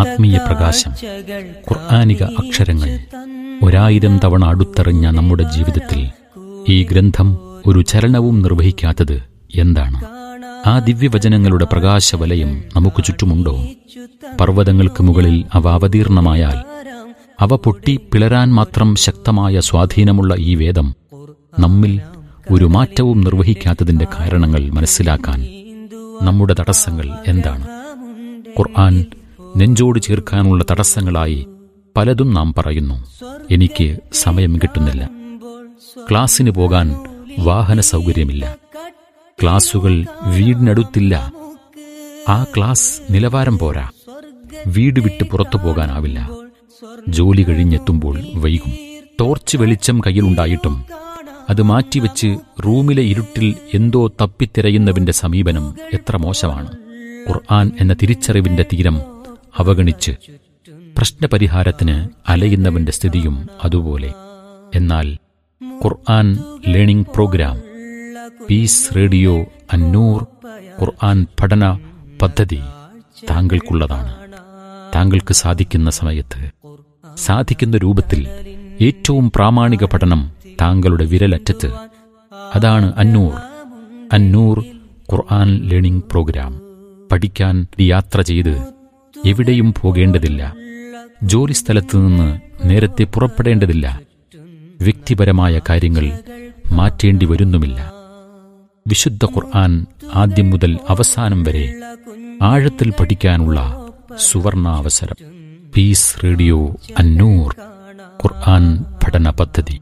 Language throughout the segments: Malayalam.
ആത്മീയ പ്രകാശം ഖുർആാനിക അക്ഷരങ്ങൾ ഒരായിരം തവണ അടുത്തെറിഞ്ഞ നമ്മുടെ ജീവിതത്തിൽ ഈ ഗ്രന്ഥം ഒരു ചലനവും നിർവഹിക്കാത്തത് എന്താണ് ആ ദിവ്യവചനങ്ങളുടെ പ്രകാശവലയം നമുക്ക് ചുറ്റുമുണ്ടോ പർവ്വതങ്ങൾക്ക് മുകളിൽ അവ അവതീർണമായാൽ അവ പൊട്ടി പിളരാൻ മാത്രം ശക്തമായ സ്വാധീനമുള്ള ഈ വേദം നമ്മിൽ ഒരു മാറ്റവും നിർവഹിക്കാത്തതിന്റെ കാരണങ്ങൾ മനസ്സിലാക്കാൻ നമ്മുടെ തടസ്സങ്ങൾ എന്താണ് ഖുർആൻ നെഞ്ചോട് ചേർക്കാനുള്ള തടസ്സങ്ങളായി പലതും നാം പറയുന്നു എനിക്ക് സമയം കിട്ടുന്നില്ല ക്ലാസ്സിന് പോകാൻ വാഹന സൗകര്യമില്ല ക്ലാസുകൾ വീടിനടുത്തില്ല ആ ക്ലാസ് നിലവാരം പോരാ വീട് വിട്ട് പുറത്തു പോകാനാവില്ല ജോലി കഴിഞ്ഞെത്തുമ്പോൾ വൈകും ടോർച്ച് വെളിച്ചം കയ്യിലുണ്ടായിട്ടും അത് മാറ്റിവെച്ച് റൂമിലെ ഇരുട്ടിൽ എന്തോ തപ്പിത്തിരയുന്നവന്റെ സമീപനം എത്ര മോശമാണ് ഖുർആൻ എന്ന തിരിച്ചറിവിന്റെ തീരം അവഗണിച്ച് പ്രശ്നപരിഹാരത്തിന് അലയുന്നവന്റെ സ്ഥിതിയും അതുപോലെ എന്നാൽ Quran learning programme peace radio Annoor Quran പഠന പദ്ധതി താങ്കൾക്കുള്ളതാണ് താങ്കൾക്ക് സാധിക്കുന്ന സമയത്ത് സാധിക്കുന്ന രൂപത്തിൽ ഏറ്റവും പ്രാമാണിക പഠനം താങ്കളുടെ വിരലറ്റത്ത് അതാണ് അന്നൂർ അന്നൂർ ഖുർആൻ ലേണിംഗ് പ്രോഗ്രാം പഠിക്കാൻ യാത്ര ചെയ്ത് എവിടെയും പോകേണ്ടതില്ല ജോലിസ്ഥലത്ത് നിന്ന് നേരത്തെ പുറപ്പെടേണ്ടതില്ല വ്യക്തിപരമായ കാര്യങ്ങൾ മാറ്റേണ്ടി വരുന്നുമില്ല വിശുദ്ധ ഖുർആൻ ആദ്യം മുതൽ അവസാനം വരെ ആഴത്തിൽ പഠിക്കാനുള്ള സുവർണാവസരം പീസ് റേഡിയോ അന്നൂർ ഖുർആൻ പഠന പദ്ധതി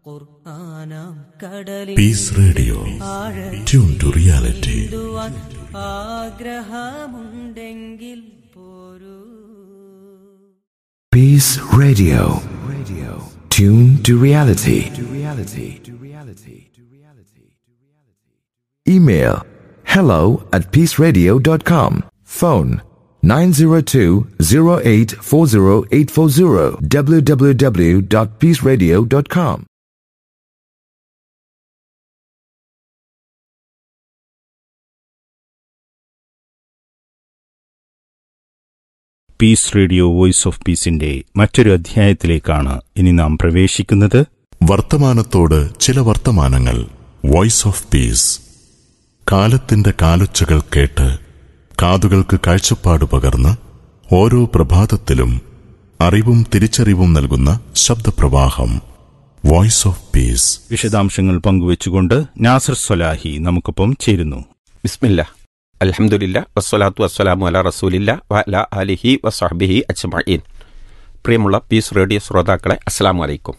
peace radio tune to reality ആഗ്രഹമുണ്ടെങ്കിൽ പോരൂ Peace Radio. Radio. Tune to reality. To reality. To reality. To reality. Email hello at peaceradio.com. Phone 902-0840840 www.peaceradio.com. Peace radio voice of പീസിന്റെ മറ്റൊരു അധ്യായത്തിലേക്കാണ് ഇനി നാം പ്രവേശിക്കുന്നത് വർത്തമാനത്തോട് ചില വർത്തമാനങ്ങൾ വോയിസ് ഓഫ് പീസ് കാലത്തിന്റെ കാലൊച്ചകൾ കേട്ട് കാതുകൾക്ക് കാഴ്ചപ്പാട് പകർന്ന് ഓരോ പ്രഭാതത്തിലും അറിവും തിരിച്ചറിവും നൽകുന്ന ശബ്ദപ്രവാഹം വോയിസ് ഓഫ് പീസ് വിശദാംശങ്ങൾ പങ്കുവച്ചുകൊണ്ട് നാസർ സൊലാഹി നമുക്കൊപ്പം ചേരുന്നു ബിസ്മില്ല അൽഹംദുലില്ല വസ്സലാത്തു വസ്സലാമു അല റസൂലില്ല വഅല അലിഹി വസ്ഹബിഹി അജ്മഈൻ പ്രിയമുള്ള പീസ് റേഡിയോ ശ്രോതാക്കളെ അസ്സലാമു അലൈക്കും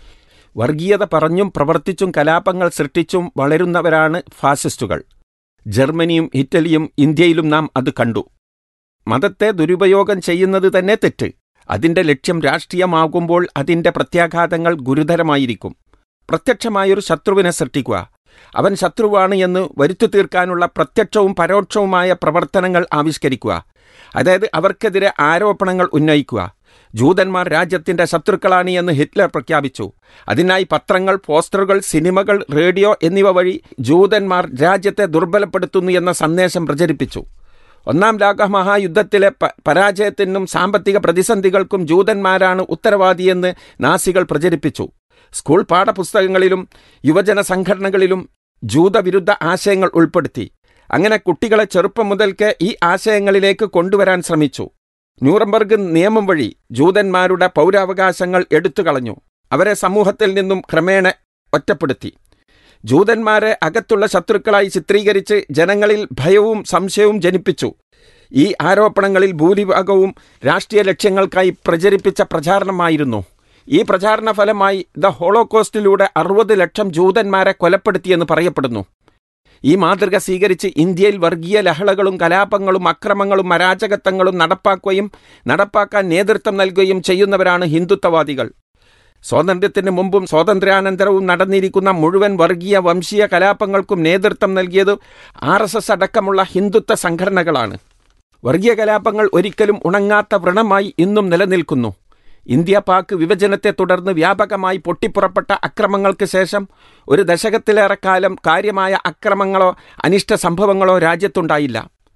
വർഗീയത പറഞ്ഞും പ്രവർത്തിച്ചും കലാപങ്ങൾ സൃഷ്ടിച്ചും വളരുന്നവരാണ് ഫാസിസ്റ്റുകൾ ജർമ്മനിയും ഇറ്റലിയും ഇന്ത്യയിലും നാം അത് കണ്ടു മതത്തെ ദുരുപയോഗം ചെയ്യുന്നത് തന്നെ തെറ്റ് അതിന്റെ ലക്ഷ്യം രാഷ്ട്രീയമാകുമ്പോൾ അതിന്റെ പ്രത്യാഘാതങ്ങൾ ഗുരുതരമായിരിക്കും പ്രത്യക്ഷമായൊരു ശത്രുവിനെ സൃഷ്ടിക്കുക അവൻ ശത്രുവാണ് എന്ന് വരുത്തി തീർക്കാനുള്ള പ്രത്യക്ഷവും പരോക്ഷവുമായ പ്രവർത്തനങ്ങൾ ആവിഷ്കരിക്കുക അതായത് അവർക്കെതിരെ ആരോപണങ്ങൾ ഉന്നയിക്കുക ജൂതന്മാർ രാജ്യത്തിന്റെ ശത്രുക്കളാണ് എന്ന് ഹിറ്റ്ലർ പ്രഖ്യാപിച്ചു അതിനായി പത്രങ്ങൾ പോസ്റ്ററുകൾ സിനിമകൾ റേഡിയോ എന്നിവ വഴി ജൂതന്മാർ രാജ്യത്തെ ദുർബലപ്പെടുത്തുന്നു എന്ന സന്ദേശം പ്രചരിപ്പിച്ചു ഒന്നാം ലോകമഹായുദ്ധത്തിലെ പ- പരാജയത്തിനും സാമ്പത്തിക പ്രതിസന്ധികൾക്കും ജൂതന്മാരാണ് ഉത്തരവാദിയെന്ന് നാസികൾ പ്രചരിപ്പിച്ചു സ്കൂൾ പാഠപുസ്തകങ്ങളിലും യുവജന സംഘടനകളിലും ജൂതവിരുദ്ധ ആശയങ്ങൾ ഉൾപ്പെടുത്തി അങ്ങനെ കുട്ടികളെ ചെറുപ്പം മുതൽക്ക് ഈ ആശയങ്ങളിലേക്ക് കൊണ്ടുവരാൻ ശ്രമിച്ചു ന്യൂറംബർഗ് നിയമം വഴി ജൂതന്മാരുടെ പൗരാവകാശങ്ങൾ എടുത്തുകളഞ്ഞു അവരെ സമൂഹത്തിൽ നിന്നും ക്രമേണ ഒറ്റപ്പെടുത്തി ജൂതന്മാരെ അകത്തുള്ള ശത്രുക്കളായി ചിത്രീകരിച്ച് ജനങ്ങളിൽ ഭയവും സംശയവും ജനിപ്പിച്ചു ഈ ആരോപണങ്ങളിൽ ഭൂരിഭാഗവും രാഷ്ട്രീയ ലക്ഷ്യങ്ങൾക്കായി പ്രചരിപ്പിച്ച പ്രചാരണമായിരുന്നു ഈ പ്രചാരണ ഫലമായി ദ ഹോളോകോസ്റ്റിലൂടെ അറുപത് ലക്ഷം ജൂതന്മാരെ കൊലപ്പെടുത്തിയെന്ന് പറയപ്പെടുന്നു ഈ മാതൃക സ്വീകരിച്ച് ഇന്ത്യയിൽ വർഗീയ ലഹളകളും കലാപങ്ങളും അക്രമങ്ങളും അരാജകത്വങ്ങളും നടപ്പാക്കുകയും നടപ്പാക്കാൻ നേതൃത്വം നൽകുകയും ചെയ്യുന്നവരാണ് ഹിന്ദുത്വവാദികൾ സ്വാതന്ത്ര്യത്തിന് മുമ്പും സ്വാതന്ത്ര്യാനന്തരവും നടന്നിരിക്കുന്ന മുഴുവൻ വർഗീയ വംശീയ കലാപങ്ങൾക്കും നേതൃത്വം നൽകിയത് ആർ എസ് എസ് അടക്കമുള്ള ഹിന്ദുത്വ സംഘടനകളാണ് വർഗീയ കലാപങ്ങൾ ഒരിക്കലും ഉണങ്ങാത്ത വ്രണമായി ഇന്നും നിലനിൽക്കുന്നു ഇന്ത്യ പാക് വിഭജനത്തെ തുടർന്ന് വ്യാപകമായി പൊട്ടിപ്പുറപ്പെട്ട അക്രമങ്ങൾക്ക് ശേഷം ഒരു ദശകത്തിലേറെ കാലം കാര്യമായ അക്രമങ്ങളോ അനിഷ്ട സംഭവങ്ങളോ രാജ്യത്തുണ്ടായില്ല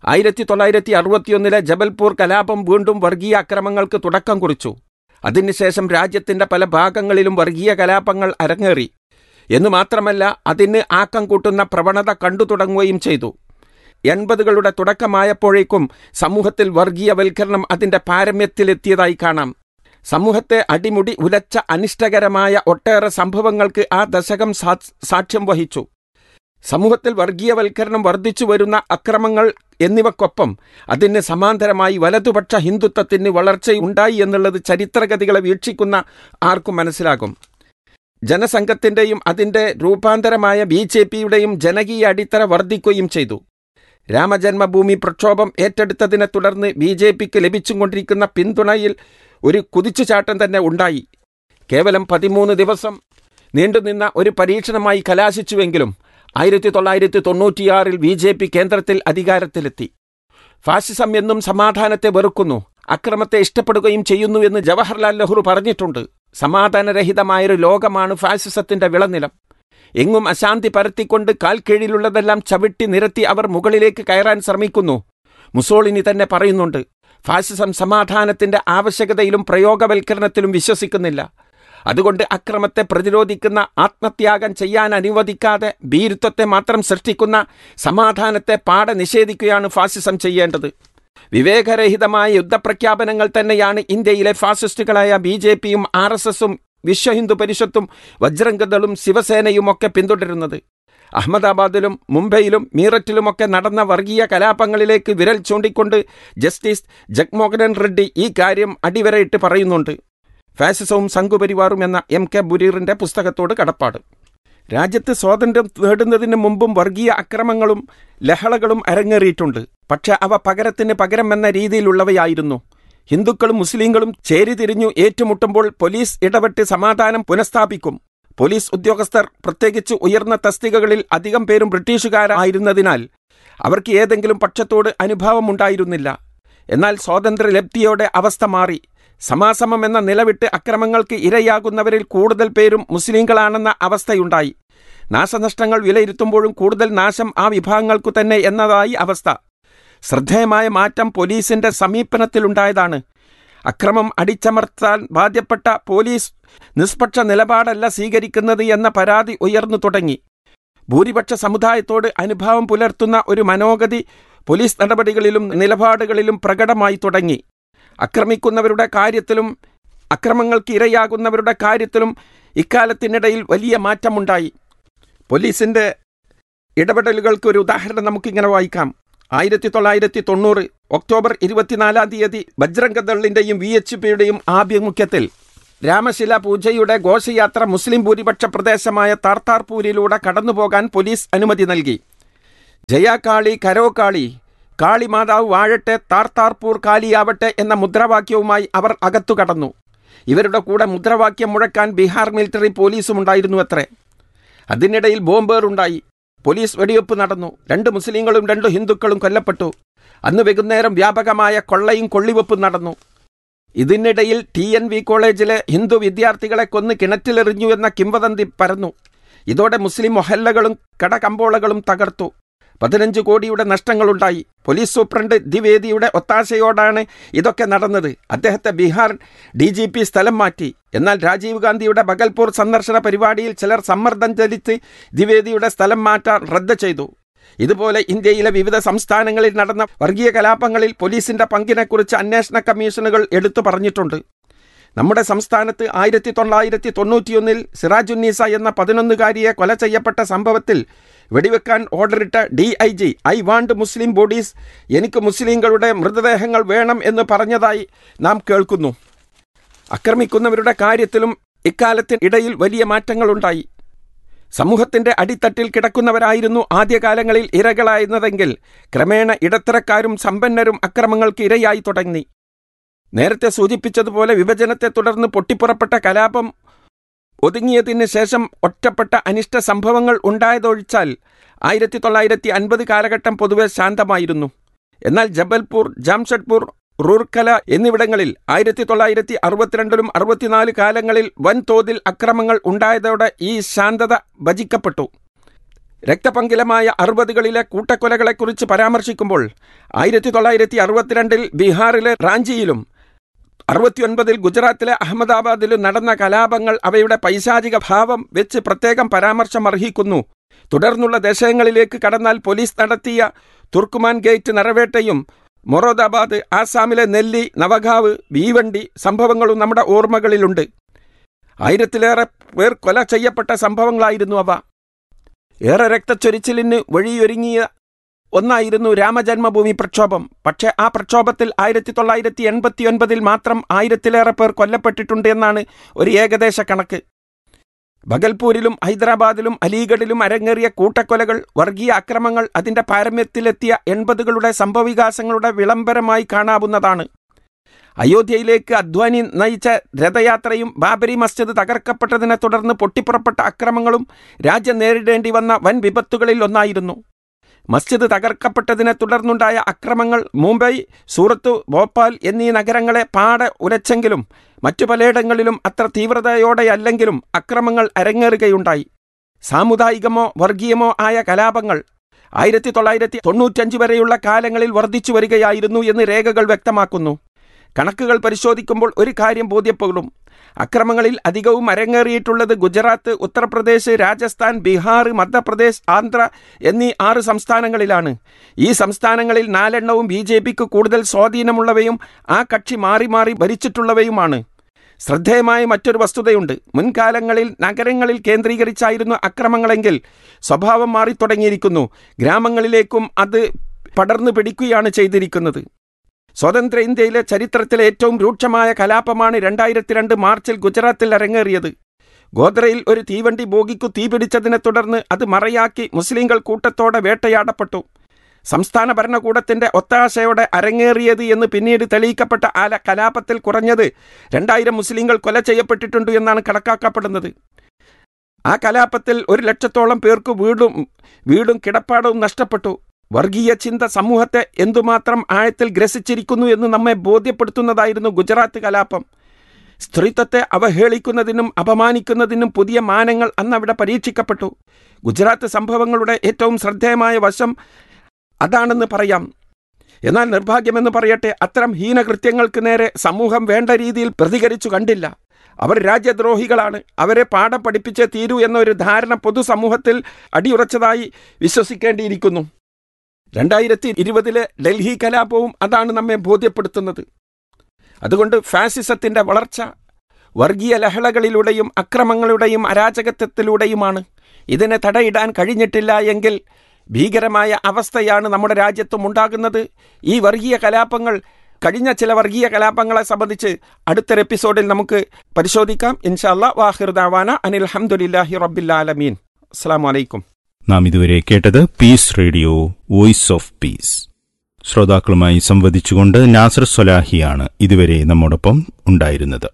ആയിരത്തി തൊള്ളായിരത്തി അറുപത്തിയൊന്നിലെ ജബൽപൂർ കലാപം വീണ്ടും വർഗീയ അക്രമങ്ങൾക്ക് തുടക്കം കുറിച്ചു അതിനുശേഷം രാജ്യത്തിന്റെ പല ഭാഗങ്ങളിലും വർഗീയ കലാപങ്ങൾ അരങ്ങേറി എന്നു മാത്രമല്ല അതിന് ആക്കം കൂട്ടുന്ന പ്രവണത കണ്ടു തുടങ്ങുകയും ചെയ്തു എൺപതുകളുടെ തുടക്കമായപ്പോഴേക്കും സമൂഹത്തിൽ വർഗീയവൽക്കരണം അതിന്റെ പാരമ്യത്തിലെത്തിയതായി കാണാം സമൂഹത്തെ അടിമുടി ഉലച്ച അനിഷ്ടകരമായ ഒട്ടേറെ സംഭവങ്ങൾക്ക് ആ ദശകം സാ- സാക്ഷ്യം വഹിച്ചു സമൂഹത്തിൽ വർഗീയവൽക്കരണം വർദ്ധിച്ചു വരുന്ന അക്രമങ്ങൾ എന്നിവക്കൊപ്പം അതിന് സമാന്തരമായി വലതുപക്ഷ ഹിന്ദുത്വത്തിന് വളർച്ചയുണ്ടായി എന്നുള്ളത് ചരിത്രഗതികളെ വീക്ഷിക്കുന്ന ആർക്കും മനസ്സിലാകും ജനസംഘത്തിന്റെയും അതിന്റെ രൂപാന്തരമായ ബി ജെ പിയുടെയും ജനകീയ അടിത്തറ വർദ്ധിക്കുകയും ചെയ്തു രാമജന്മഭൂമി പ്രക്ഷോഭം ഏറ്റെടുത്തതിനെ തുടർന്ന് ബി ജെ പിക്ക് ലഭിച്ചുകൊണ്ടിരിക്കുന്ന പിന്തുണയിൽ ഒരു കുതിച്ചുചാട്ടം തന്നെ ഉണ്ടായി കേവലം പതിമൂന്ന് ദിവസം നീണ്ടുനിന്ന ഒരു പരീക്ഷണമായി കലാശിച്ചുവെങ്കിലും ആയിരത്തി തൊള്ളായിരത്തി തൊണ്ണൂറ്റിയാറിൽ ബി ജെ പി കേന്ദ്രത്തിൽ അധികാരത്തിലെത്തി ഫാസിസം എന്നും സമാധാനത്തെ വെറുക്കുന്നു അക്രമത്തെ ഇഷ്ടപ്പെടുകയും ചെയ്യുന്നു എന്ന് ജവഹർലാൽ നെഹ്റു പറഞ്ഞിട്ടുണ്ട് സമാധാനരഹിതമായൊരു ലോകമാണ് ഫാസിസത്തിന്റെ വിളനിലം എങ്ങും അശാന്തി പരത്തിക്കൊണ്ട് കാൽ കീഴിലുള്ളതെല്ലാം ചവിട്ടി നിരത്തി അവർ മുകളിലേക്ക് കയറാൻ ശ്രമിക്കുന്നു മുസോളിനി തന്നെ പറയുന്നുണ്ട് ഫാസിസം സമാധാനത്തിന്റെ ആവശ്യകതയിലും പ്രയോഗവൽക്കരണത്തിലും വിശ്വസിക്കുന്നില്ല അതുകൊണ്ട് അക്രമത്തെ പ്രതിരോധിക്കുന്ന ആത്മത്യാഗം ചെയ്യാൻ അനുവദിക്കാതെ ഭീരുത്വത്തെ മാത്രം സൃഷ്ടിക്കുന്ന സമാധാനത്തെ പാടെ നിഷേധിക്കുകയാണ് ഫാസിസം ചെയ്യേണ്ടത് വിവേകരഹിതമായ യുദ്ധപ്രഖ്യാപനങ്ങൾ തന്നെയാണ് ഇന്ത്യയിലെ ഫാസിസ്റ്റുകളായ ബി ജെ പിയും ആർ എസ് എസും വിശ്വഹിന്ദു പരിഷത്തും വജ്രംഗദളും ശിവസേനയുമൊക്കെ പിന്തുടരുന്നത് അഹമ്മദാബാദിലും മുംബൈയിലും മീററ്റിലുമൊക്കെ നടന്ന വർഗീയ കലാപങ്ങളിലേക്ക് വിരൽ ചൂണ്ടിക്കൊണ്ട് ജസ്റ്റിസ് ജഗ്മോഹനൻ റെഡ്ഡി ഈ കാര്യം അടിവരയിട്ട് പറയുന്നുണ്ട് ഫാസിസവും സംഘുപരിവാറും എന്ന എം കെ ബുരീറിന്റെ പുസ്തകത്തോട് കടപ്പാട് രാജ്യത്ത് സ്വാതന്ത്ര്യം നേടുന്നതിന് മുമ്പും വർഗീയ അക്രമങ്ങളും ലഹളകളും അരങ്ങേറിയിട്ടുണ്ട് പക്ഷെ അവ പകരത്തിന് പകരം എന്ന രീതിയിലുള്ളവയായിരുന്നു ഹിന്ദുക്കളും മുസ്ലിങ്ങളും ചേരിതിരിഞ്ഞു ഏറ്റുമുട്ടുമ്പോൾ പോലീസ് ഇടപെട്ട് സമാധാനം പുനഃസ്ഥാപിക്കും പോലീസ് ഉദ്യോഗസ്ഥർ പ്രത്യേകിച്ച് ഉയർന്ന തസ്തികകളിൽ അധികം പേരും ബ്രിട്ടീഷുകാരായിരുന്നതിനാൽ അവർക്ക് ഏതെങ്കിലും പക്ഷത്തോട് അനുഭാവമുണ്ടായിരുന്നില്ല എന്നാൽ സ്വാതന്ത്ര്യലബ്ധിയോടെ അവസ്ഥ മാറി സമാസമം എന്ന നിലവിട്ട് അക്രമങ്ങൾക്ക് ഇരയാകുന്നവരിൽ കൂടുതൽ പേരും മുസ്ലിങ്ങളാണെന്ന അവസ്ഥയുണ്ടായി നാശനഷ്ടങ്ങൾ വിലയിരുത്തുമ്പോഴും കൂടുതൽ നാശം ആ വിഭാഗങ്ങൾക്കു തന്നെ എന്നതായി അവസ്ഥ ശ്രദ്ധേയമായ മാറ്റം പോലീസിന്റെ സമീപനത്തിലുണ്ടായതാണ് അക്രമം അടിച്ചമർത്താൻ ബാധ്യപ്പെട്ട പോലീസ് നിഷ്പക്ഷ നിലപാടല്ല സ്വീകരിക്കുന്നത് എന്ന പരാതി ഉയർന്നു തുടങ്ങി ഭൂരിപക്ഷ സമുദായത്തോട് അനുഭാവം പുലർത്തുന്ന ഒരു മനോഗതി പോലീസ് നടപടികളിലും നിലപാടുകളിലും പ്രകടമായി തുടങ്ങി ആക്രമിക്കുന്നവരുടെ കാര്യത്തിലും അക്രമങ്ങൾക്ക് ഇരയാകുന്നവരുടെ കാര്യത്തിലും ഇക്കാലത്തിനിടയിൽ വലിയ മാറ്റമുണ്ടായി പോലീസിന്റെ ഇടപെടലുകൾക്ക് ഒരു ഉദാഹരണം നമുക്കിങ്ങനെ വായിക്കാം ആയിരത്തി തൊള്ളായിരത്തി തൊണ്ണൂറ് ഒക്ടോബർ ഇരുപത്തിനാലാം തീയതി ബജ്രംഗദളിന്റെയും വി എച്ച് പിയുടെയും ആഭിമുഖ്യത്തിൽ രാമശില പൂജയുടെ ഘോഷയാത്ര മുസ്ലിം ഭൂരിപക്ഷ പ്രദേശമായ താർത്താർപൂരിലൂടെ കടന്നുപോകാൻ പോലീസ് അനുമതി നൽകി ജയാകാളി കരോകാളി കാളി മാതാവ് വാഴട്ടെ താർത്താർപൂർ കാലിയാവട്ടെ എന്ന മുദ്രാവാക്യവുമായി അവർ അകത്തു കടന്നു ഇവരുടെ കൂടെ മുദ്രാവാക്യം മുഴക്കാൻ ബീഹാർ മിലിറ്ററി പോലീസും ഉണ്ടായിരുന്നു അത്രേ അതിനിടയിൽ ബോംബേറുണ്ടായി പോലീസ് വെടിവെപ്പ് നടന്നു രണ്ട് മുസ്ലിങ്ങളും രണ്ട് ഹിന്ദുക്കളും കൊല്ലപ്പെട്ടു അന്ന് വൈകുന്നേരം വ്യാപകമായ കൊള്ളയും കൊള്ളിവെപ്പും നടന്നു ഇതിനിടയിൽ ടി എൻ വി കോളേജിലെ ഹിന്ദു വിദ്യാർത്ഥികളെ കൊന്ന് കിണറ്റിലെറിഞ്ഞു എന്ന കിംവദന്തി പരന്നു ഇതോടെ മുസ്ലിം മൊഹല്ലകളും കടകമ്പോളകളും തകർത്തു പതിനഞ്ച് കോടിയുടെ നഷ്ടങ്ങളുണ്ടായി പോലീസ് സൂപ്രണ്ട് ദ്വിവേദിയുടെ ഒത്താശയോടാണ് ഇതൊക്കെ നടന്നത് അദ്ദേഹത്തെ ബീഹാർ ഡി ജി പി സ്ഥലം മാറ്റി എന്നാൽ രാജീവ് ഗാന്ധിയുടെ ബഗൽപൂർ സന്ദർശന പരിപാടിയിൽ ചിലർ സമ്മർദ്ദം ചെലുത്തി ദ്വിവേദിയുടെ സ്ഥലം മാറ്റാൻ റദ്ദ് ചെയ്തു ഇതുപോലെ ഇന്ത്യയിലെ വിവിധ സംസ്ഥാനങ്ങളിൽ നടന്ന വർഗീയ കലാപങ്ങളിൽ പോലീസിന്റെ പങ്കിനെക്കുറിച്ച് അന്വേഷണ കമ്മീഷനുകൾ എടുത്തു പറഞ്ഞിട്ടുണ്ട് നമ്മുടെ സംസ്ഥാനത്ത് ആയിരത്തി തൊള്ളായിരത്തി തൊണ്ണൂറ്റിയൊന്നിൽ സിറാജുന്നീസ എന്ന പതിനൊന്നുകാരിയെ കൊല ചെയ്യപ്പെട്ട സംഭവത്തിൽ വെടിവെക്കാൻ ഓർഡറിട്ട D I G I want Muslim bodies എനിക്ക് മുസ്ലിങ്ങളുടെ മൃതദേഹങ്ങൾ വേണം എന്ന് പറഞ്ഞതായി നാം കേൾക്കുന്നു ആക്രമിക്കുന്നവരുടെ കാര്യത്തിലും ഇക്കാലത്തിന് ഇടയിൽ വലിയ മാറ്റങ്ങളുണ്ടായി സമൂഹത്തിന്റെ അടിത്തട്ടിൽ കിടക്കുന്നവരായിരുന്നു ആദ്യകാലങ്ങളിൽ ഇരകളായിരുന്നതെങ്കിൽ ക്രമേണ ഇടത്തരക്കാരും സമ്പന്നരും അക്രമങ്ങൾക്ക് ഇരയായി തുടങ്ങി നേരത്തെ സൂചിപ്പിച്ചതുപോലെ വിഭജനത്തെ തുടർന്ന് പൊട്ടിപ്പുറപ്പെട്ട കലാപം ഒതുങ്ങിയതിന് ശേഷം ഒറ്റപ്പെട്ട അനിഷ്ട സംഭവങ്ങൾ ഉണ്ടായതൊഴിച്ചാൽ ആയിരത്തി തൊള്ളായിരത്തി അൻപത് കാലഘട്ടം പൊതുവെ ശാന്തമായിരുന്നു എന്നാൽ ജബൽപൂർ ജാംഷഡ്പൂർ റൂർക്കല എന്നിവിടങ്ങളിൽ ആയിരത്തി തൊള്ളായിരത്തി അറുപത്തിരണ്ടിലും അറുപത്തിനാല് കാലങ്ങളിൽ വൻതോതിൽ അക്രമങ്ങൾ ഉണ്ടായതോടെ ഈ ശാന്തത ഭജിക്കപ്പെട്ടു രക്തപങ്കിലമായ അറുപതുകളിലെ കൂട്ടക്കൊലകളെക്കുറിച്ച് പരാമർശിക്കുമ്പോൾ ആയിരത്തി തൊള്ളായിരത്തി അറുപത്തിരണ്ടിൽ ബീഹാറിലെ റാഞ്ചിയിലും അറുപത്തിയൊൻപതിൽ ഗുജറാത്തിലെ അഹമ്മദാബാദിലും നടന്ന കലാപങ്ങൾ അവയുടെ പൈശാചിക ഭാവം വെച്ച് പ്രത്യേകം പരാമർശം അർഹിക്കുന്നു തുടർന്നുള്ള ദേശങ്ങളിലേക്ക് കടന്നാൽ പോലീസ് നടത്തിയ തുർക്കുമാൻ ഗേറ്റ് നിറവേട്ടയും മൊറോദാബാദ് ആസാമിലെ നെല്ലി നവഗാവ് ഭീവണ്ടി സംഭവങ്ങളും നമ്മുടെ ഓർമ്മകളിലുണ്ട് ആയിരത്തിലേറെ പേർ കൊല ചെയ്യപ്പെട്ട സംഭവങ്ങളായിരുന്നു അവ ഏറെ രക്തച്ചൊരിച്ചിലിന് വഴിയൊരുങ്ങിയ ഒന്നായിരുന്നു രാമജന്മഭൂമി പ്രക്ഷോഭം പക്ഷേ ആ പ്രക്ഷോഭത്തിൽ ആയിരത്തി തൊള്ളായിരത്തി എൺപത്തി ഒൻപതിൽ മാത്രം ആയിരത്തിലേറെ പേർ കൊല്ലപ്പെട്ടിട്ടുണ്ട് എന്നാണ് ഒരു ഏകദേശ കണക്ക് ബഗൽപൂരിലും ഹൈദരാബാദിലും അലീഗഡിലും അരങ്ങേറിയ കൂട്ടക്കൊലകൾ വർഗീയ അക്രമങ്ങൾ അതിന്റെ പാരമ്യത്തിലെത്തിയ എൺപതുകളുടെ സംഭവവികാസങ്ങളുടെ വിളംബരമായി കാണാവുന്നതാണ് അയോധ്യയിലേക്ക് അദ്വാനി നയിച്ച രഥയാത്രയും ബാബരി മസ്ജിദ് തകർക്കപ്പെട്ടതിനെ തുടർന്ന് പൊട്ടിപ്പുറപ്പെട്ട അക്രമങ്ങളും രാജ്യം നേരിടേണ്ടി വന്ന വൻ വിപത്തുകളിൽ ഒന്നായിരുന്നു മസ്ജിദ് തകർക്കപ്പെട്ടതിനെ തുടർന്നുണ്ടായ അക്രമങ്ങൾ മുംബൈ സൂറത്ത് ഭോപ്പാൽ എന്നീ നഗരങ്ങളെ പാടെ ഉലച്ചെങ്കിലും മറ്റു പലയിടങ്ങളിലും അത്ര തീവ്രതയോടെയല്ലെങ്കിലും അക്രമങ്ങൾ അരങ്ങേറുകയുണ്ടായി സാമുദായികമോ വർഗീയമോ ആയ കലാപങ്ങൾ ആയിരത്തി തൊള്ളായിരത്തി തൊണ്ണൂറ്റഞ്ച് വരെയുള്ള കാലങ്ങളിൽ വർദ്ധിച്ചു വരികയായിരുന്നു എന്ന് രേഖകൾ വ്യക്തമാക്കുന്നു കണക്കുകൾ പരിശോധിക്കുമ്പോൾ ഒരു കാര്യം ബോധ്യപ്പെടും അക്രമങ്ങളിൽ അധികവും അരങ്ങേറിയിട്ടുള്ളത് ഗുജറാത്ത് ഉത്തർപ്രദേശ് രാജസ്ഥാൻ ബീഹാർ മധ്യപ്രദേശ് ആന്ധ്ര എന്നീ ആറ് സംസ്ഥാനങ്ങളിലാണ് ഈ സംസ്ഥാനങ്ങളിൽ നാലെണ്ണവും ബി ജെ പിക്ക് കൂടുതൽ സ്വാധീനമുള്ളവയും ആ കക്ഷി മാറി മാറി ഭരിച്ചിട്ടുള്ളവയുമാണ് ശ്രദ്ധേയമായ മറ്റൊരു വസ്തുതയുണ്ട് മുൻകാലങ്ങളിൽ നഗരങ്ങളിൽ കേന്ദ്രീകരിച്ചായിരുന്നു അക്രമങ്ങളെങ്കിൽ സ്വഭാവം മാറിത്തുടങ്ങിയിരിക്കുന്നു ഗ്രാമങ്ങളിലേക്കും അത് പടർന്നു പിടിക്കുകയാണ് ചെയ്തിരിക്കുന്നത് സ്വതന്ത്ര ഇന്ത്യയിലെ ചരിത്രത്തിലെ ഏറ്റവും രൂക്ഷമായ കലാപമാണ് രണ്ടായിരത്തി രണ്ട് മാർച്ചിൽ ഗുജറാത്തിൽ അരങ്ങേറിയത് ഗോദ്രയിൽ ഒരു തീവണ്ടി ബോഗിക്കു തീപിടിച്ചതിനെ തുടർന്ന് അത് മറയാക്കി മുസ്ലിങ്ങൾ കൂട്ടത്തോടെ വേട്ടയാടപ്പെട്ടു സംസ്ഥാന ഭരണകൂടത്തിന്റെ ഒത്താശയോടെ അരങ്ങേറിയത് എന്ന് പിന്നീട് തെളിയിക്കപ്പെട്ട ആ കലാപത്തിൽ കുറഞ്ഞത് രണ്ടായിരം മുസ്ലിങ്ങൾ കൊല ചെയ്യപ്പെട്ടിട്ടുണ്ട് എന്നാണ് കണക്കാക്കപ്പെടുന്നത് ആ കലാപത്തിൽ ഒരു ലക്ഷത്തോളം പേർക്ക് വീടും വീടും കിടപ്പാടവും നഷ്ടപ്പെട്ടു വർഗീയ ചിന്ത സമൂഹത്തെ എന്തുമാത്രം ആഴത്തിൽ ഗ്രസിച്ചിരിക്കുന്നു എന്ന് നമ്മെ ബോധ്യപ്പെടുത്തുന്നതായിരുന്നു ഗുജറാത്ത് കലാപം സ്ത്രീത്വത്തെ അവഹേളിക്കുന്നതിനും അപമാനിക്കുന്നതിനും പുതിയ മാനങ്ങൾ അന്ന് അവിടെ പരീക്ഷിക്കപ്പെട്ടു ഗുജറാത്ത് സംഭവങ്ങളുടെ ഏറ്റവും ശ്രദ്ധേയമായ വശം അതാണെന്ന് പറയാം എന്നാൽ നിർഭാഗ്യമെന്ന് പറയട്ടെ അത്തരം ഹീനകൃത്യങ്ങൾക്ക് നേരെ സമൂഹം വേണ്ട രീതിയിൽ പ്രതികരിച്ചു കണ്ടില്ല അവർ രാജ്യദ്രോഹികളാണ് അവരെ പാഠം പഠിപ്പിച്ചേ തീരൂ എന്നൊരു ധാരണ പൊതുസമൂഹത്തിൽ അടിയുറച്ചതായി വിശ്വസിക്കേണ്ടിയിരിക്കുന്നു രണ്ടായിരത്തി ഇരുപതിലെ ഡൽഹി കലാപവും അതാണ് നമ്മെ ബോധ്യപ്പെടുത്തുന്നത് അതുകൊണ്ട് ഫാസിസത്തിന്റെ വളർച്ച വർഗീയ ലഹളകളിലൂടെയും അക്രമങ്ങളുടെയും അരാജകത്വത്തിലൂടെയുമാണ് ഇതിനെ തടയിടാൻ കഴിഞ്ഞിട്ടില്ല എങ്കിൽ ഭീകരമായ അവസ്ഥയാണ് നമ്മുടെ രാജ്യത്തും ഉണ്ടാകുന്നത് ഈ വർഗീയ കലാപങ്ങൾ കഴിഞ്ഞ ചില വർഗീയ കലാപങ്ങളെ സംബന്ധിച്ച് അടുത്തൊരു എപ്പിസോഡിൽ നമുക്ക് പരിശോധിക്കാം ഇൻഷാല്ലാ വാഹിർദാവാന അനിൽ അഹമ്മദില്ലാഹി റബ്ബില്ലാലമീൻ അസ്സാം വലൈക്കും നാം ഇതുവരെ കേട്ടത് peace radio voice of peace ശ്രോതാക്കളുമായി സംവദിച്ചുകൊണ്ട് നാസർ സൊലാഹിയാണ് ഇതുവരെ നമ്മോടൊപ്പം ഉണ്ടായിരുന്നത്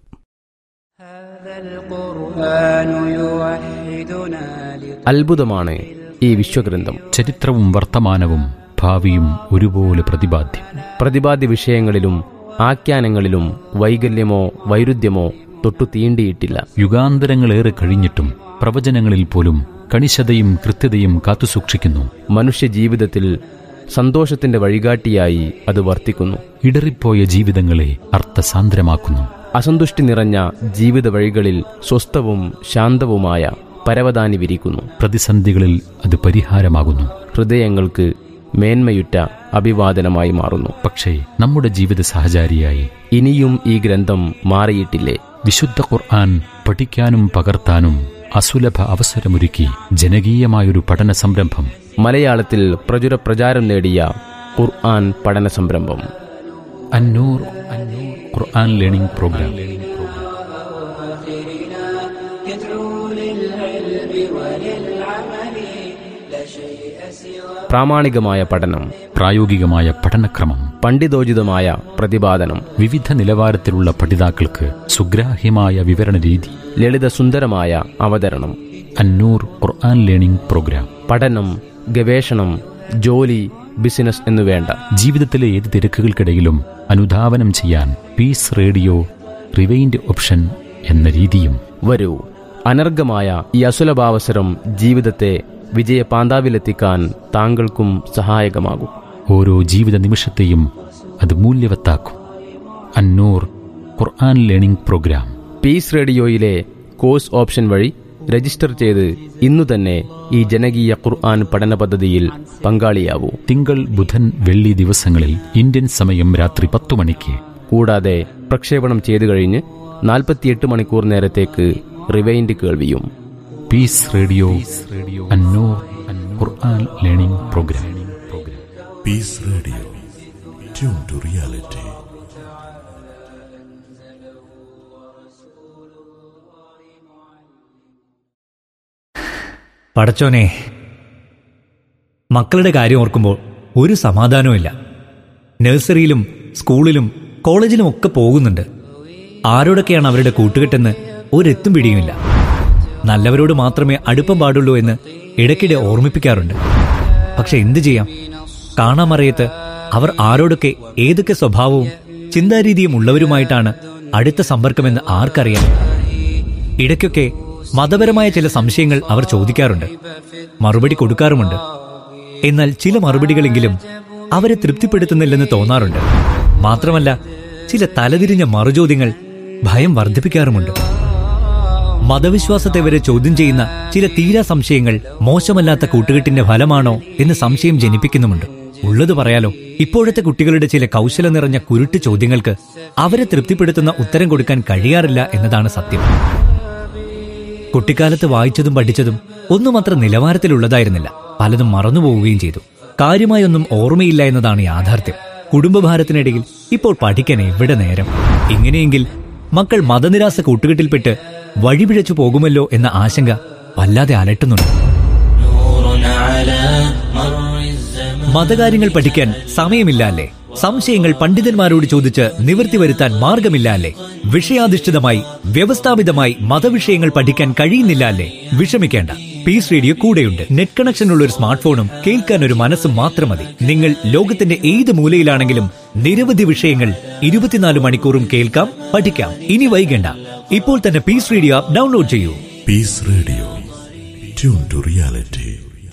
അത്ഭുതമാണ് ഈ വിശ്വഗ്രന്ഥം ചരിത്രവും വർത്തമാനവും ഭാവിയും ഒരുപോലെ പ്രതിപാദ്യം പ്രതിപാദ്യ വിഷയങ്ങളിലും ആഖ്യാനങ്ങളിലും വൈകല്യമോ വൈരുദ്ധ്യമോ തൊട്ടു തീണ്ടിയിട്ടില്ല യുഗാന്തരങ്ങളേറെ കഴിഞ്ഞിട്ടും പ്രവചനങ്ങളിൽ പോലും കണിശതയും കൃത്യതയും കാത്തുസൂക്ഷിക്കുന്നു മനുഷ്യ ജീവിതത്തിൽ സന്തോഷത്തിന്റെ വഴികാട്ടിയായി അത് വർത്തിക്കുന്നു ഇടറിപ്പോയ ജീവിതങ്ങളെ അർത്ഥസാന്ദ്രമാക്കുന്നു അസന്തുഷ്ടി നിറഞ്ഞ ജീവിത വഴികളിൽ സ്വസ്ഥവും ശാന്തവുമായ പരവതാനി വിരിക്കുന്നു പ്രതിസന്ധികളിൽ അത് പരിഹാരമാകുന്നു ഹൃദയങ്ങൾക്ക് മേന്മയുറ്റ അഭിവാദനമായി മാറുന്നു പക്ഷേ നമ്മുടെ ജീവിത സഹചാരിയായി ഇനിയും ഈ ഗ്രന്ഥം മാറിയിട്ടില്ലേ വിശുദ്ധ ഖുർആൻ പഠിക്കാനും പകർത്താനും അസുലഭ അവസരമൊരുക്കി ജനകീയമായൊരു പഠന സംരംഭം മലയാളത്തിൽ പ്രചുര പ്രചാരം നേടിയ ഖുർആൻ പഠന സംരംഭം അന്നൂർ അന്നൂർ ഖുർആൻ ലേണിംഗ് പ്രോഗ്രാം പ്രാമാണികമായ പഠനം പ്രായോഗികമായ പഠനക്രമം പണ്ഡിതോചിതമായ പ്രതിപാദനം വിവിധ നിലവാരത്തിലുള്ള പഠിതാക്കൾക്ക് സുഗ്രാഹ്യമായ വിവരണ രീതി ലളിതസുന്ദരമായ അവതരണം അന്നൂർ ഖുർആൻ ലേണിംഗ് പ്രോഗ്രാം പഠനം ഗവേഷണം ജോലി ബിസിനസ് എന്നുവേണ്ട ജീവിതത്തിലെ ഏത് തിരക്കുകൾക്കിടയിലും അനുധാവനം ചെയ്യാൻ പീസ് റേഡിയോ റിവൈൻഡ് ഓപ്ഷൻ എന്ന രീതിയും വരൂ അനർഘമായ ഈ അസുലഭാവസരം ജീവിതത്തെ വിജയ പാന്താവിലെത്തിക്കാൻ താങ്കൾക്കും സഹായകമാകും ഓരോ ജീവിത നിമിഷത്തെയും അത് മൂല്യവത്താക്കും Annoor Quran learning programme peace റേഡിയോയിലെ കോഴ്സ് ഓപ്ഷൻ വഴി രജിസ്റ്റർ ചെയ്ത് ഇന്നു തന്നെ ഈ ജനകീയ ഖുർആൻ പഠന പദ്ധതിയിൽ പങ്കാളിയാവൂ തിങ്കൾ ബുധൻ വെള്ളി ദിവസങ്ങളിൽ ഇന്ത്യൻ സമയം രാത്രി പത്തു മണിക്ക് കൂടാതെ പ്രക്ഷേപണം ചെയ്തു കഴിഞ്ഞ് നാൽപ്പത്തിയെട്ട് മണിക്കൂർ നേരത്തേക്ക് റിവൈൻഡ് കേൾവിയും peace radio Annoor Quran learning programme Peace Radio. Tune to reality. പടച്ചോനെ മക്കളുടെ കാര്യം ഓർക്കുമ്പോൾ ഒരു സമാധാനവുമില്ല നഴ്സറിയിലും സ്കൂളിലും കോളേജിലും ഒക്കെ പോകുന്നുണ്ട് ആരോടൊക്കെയാണ് അവരുടെ കൂട്ടുകെട്ടെന്ന് ഒരെത്തും പിടിയുമില്ല നല്ലവരോട് മാത്രമേ അടുപ്പം പാടുള്ളൂ എന്ന് ഇടയ്ക്കിടെ ഓർമ്മിപ്പിക്കാറുണ്ട് പക്ഷെ എന്തു ചെയ്യാം കാണാമറിയത്ത് അവർ ആരോടൊക്കെ ഏതൊക്കെ സ്വഭാവവും ചിന്താരീതിയും ഉള്ളവരുമായിട്ടാണ് അടുത്ത സമ്പർക്കമെന്ന് ആർക്കറിയാം ഇടയ്ക്കൊക്കെ മതപരമായ ചില സംശയങ്ങൾ അവർ ചോദിക്കാറുണ്ട് മറുപടി കൊടുക്കാറുമുണ്ട് എന്നാൽ ചില മറുപടികളെങ്കിലും അവരെ തൃപ്തിപ്പെടുത്തുന്നില്ലെന്ന് തോന്നാറുണ്ട് മാത്രമല്ല ചില തലതിരിഞ്ഞ മറുചോദ്യങ്ങൾ ഭയം വർദ്ധിപ്പിക്കാറുമുണ്ട് മതവിശ്വാസത്തെ വരെ ചോദ്യം ചെയ്യുന്ന ചില തീരാ സംശയങ്ങൾ മോശമല്ലാത്ത കൂട്ടുകെട്ടിന്റെ ഫലമാണോ എന്ന് സംശയം ജനിപ്പിക്കുന്നുമുണ്ട് ഉള്ളത് പറയാലോ ഇപ്പോഴത്തെ കുട്ടികളുടെ ചില കൗശല നിറഞ്ഞ കുരുട്ട് ചോദ്യങ്ങൾക്ക് അവരെ തൃപ്തിപ്പെടുത്തുന്ന ഉത്തരം കൊടുക്കാൻ കഴിയാറില്ല എന്നതാണ് സത്യം കുട്ടിക്കാലത്ത് വായിച്ചതും പഠിച്ചതും ഒന്നും അത്ര നിലവാരത്തിലുള്ളതായിരുന്നില്ല പലതും മറന്നുപോവുകയും ചെയ്തു കാര്യമായൊന്നും ഓർമ്മയില്ല എന്നതാണ് യാഥാർത്ഥ്യം കുടുംബഭാരത്തിനിടയിൽ ഇപ്പോൾ പഠിക്കാൻ എവിടെ നേരം ഇങ്ങനെയെങ്കിൽ മക്കൾ മതനിരാസ കൂട്ടുകെട്ടിൽപ്പെട്ട് വഴിപിഴച്ചു പോകുമല്ലോ എന്ന ആശങ്ക വല്ലാതെ അലട്ടുന്നുണ്ട് മതകാര്യങ്ങൾ പഠിക്കാൻ സമയമില്ല അല്ലേ സംശയങ്ങൾ പണ്ഡിതന്മാരോട് ചോദിച്ച് നിവൃത്തി വരുത്താൻ മാർഗമില്ല അല്ലേ വിഷയാധിഷ്ഠിതമായി വ്യവസ്ഥാപിതമായി മതവിഷയങ്ങൾ പഠിക്കാൻ കഴിയുന്നില്ല അല്ലേ വിഷമിക്കേണ്ട പീസ് റേഡിയോ കൂടെയുണ്ട് നെറ്റ് കണക്ഷനുള്ള ഒരു സ്മാർട്ട് ഫോണും കേൾക്കാൻ ഒരു മനസ്സും മാത്രം മതി നിങ്ങൾ ലോകത്തിന്റെ ഏത് മൂലയിലാണെങ്കിലും നിരവധി വിഷയങ്ങൾ ഇരുപത്തിനാല് മണിക്കൂറും കേൾക്കാം പഠിക്കാം ഇനി വൈകേണ്ട ഇപ്പോൾ തന്നെ പീസ് റേഡിയോ ആപ്പ് ഡൗൺലോഡ് ചെയ്യൂ Peace Radio. Tune to reality.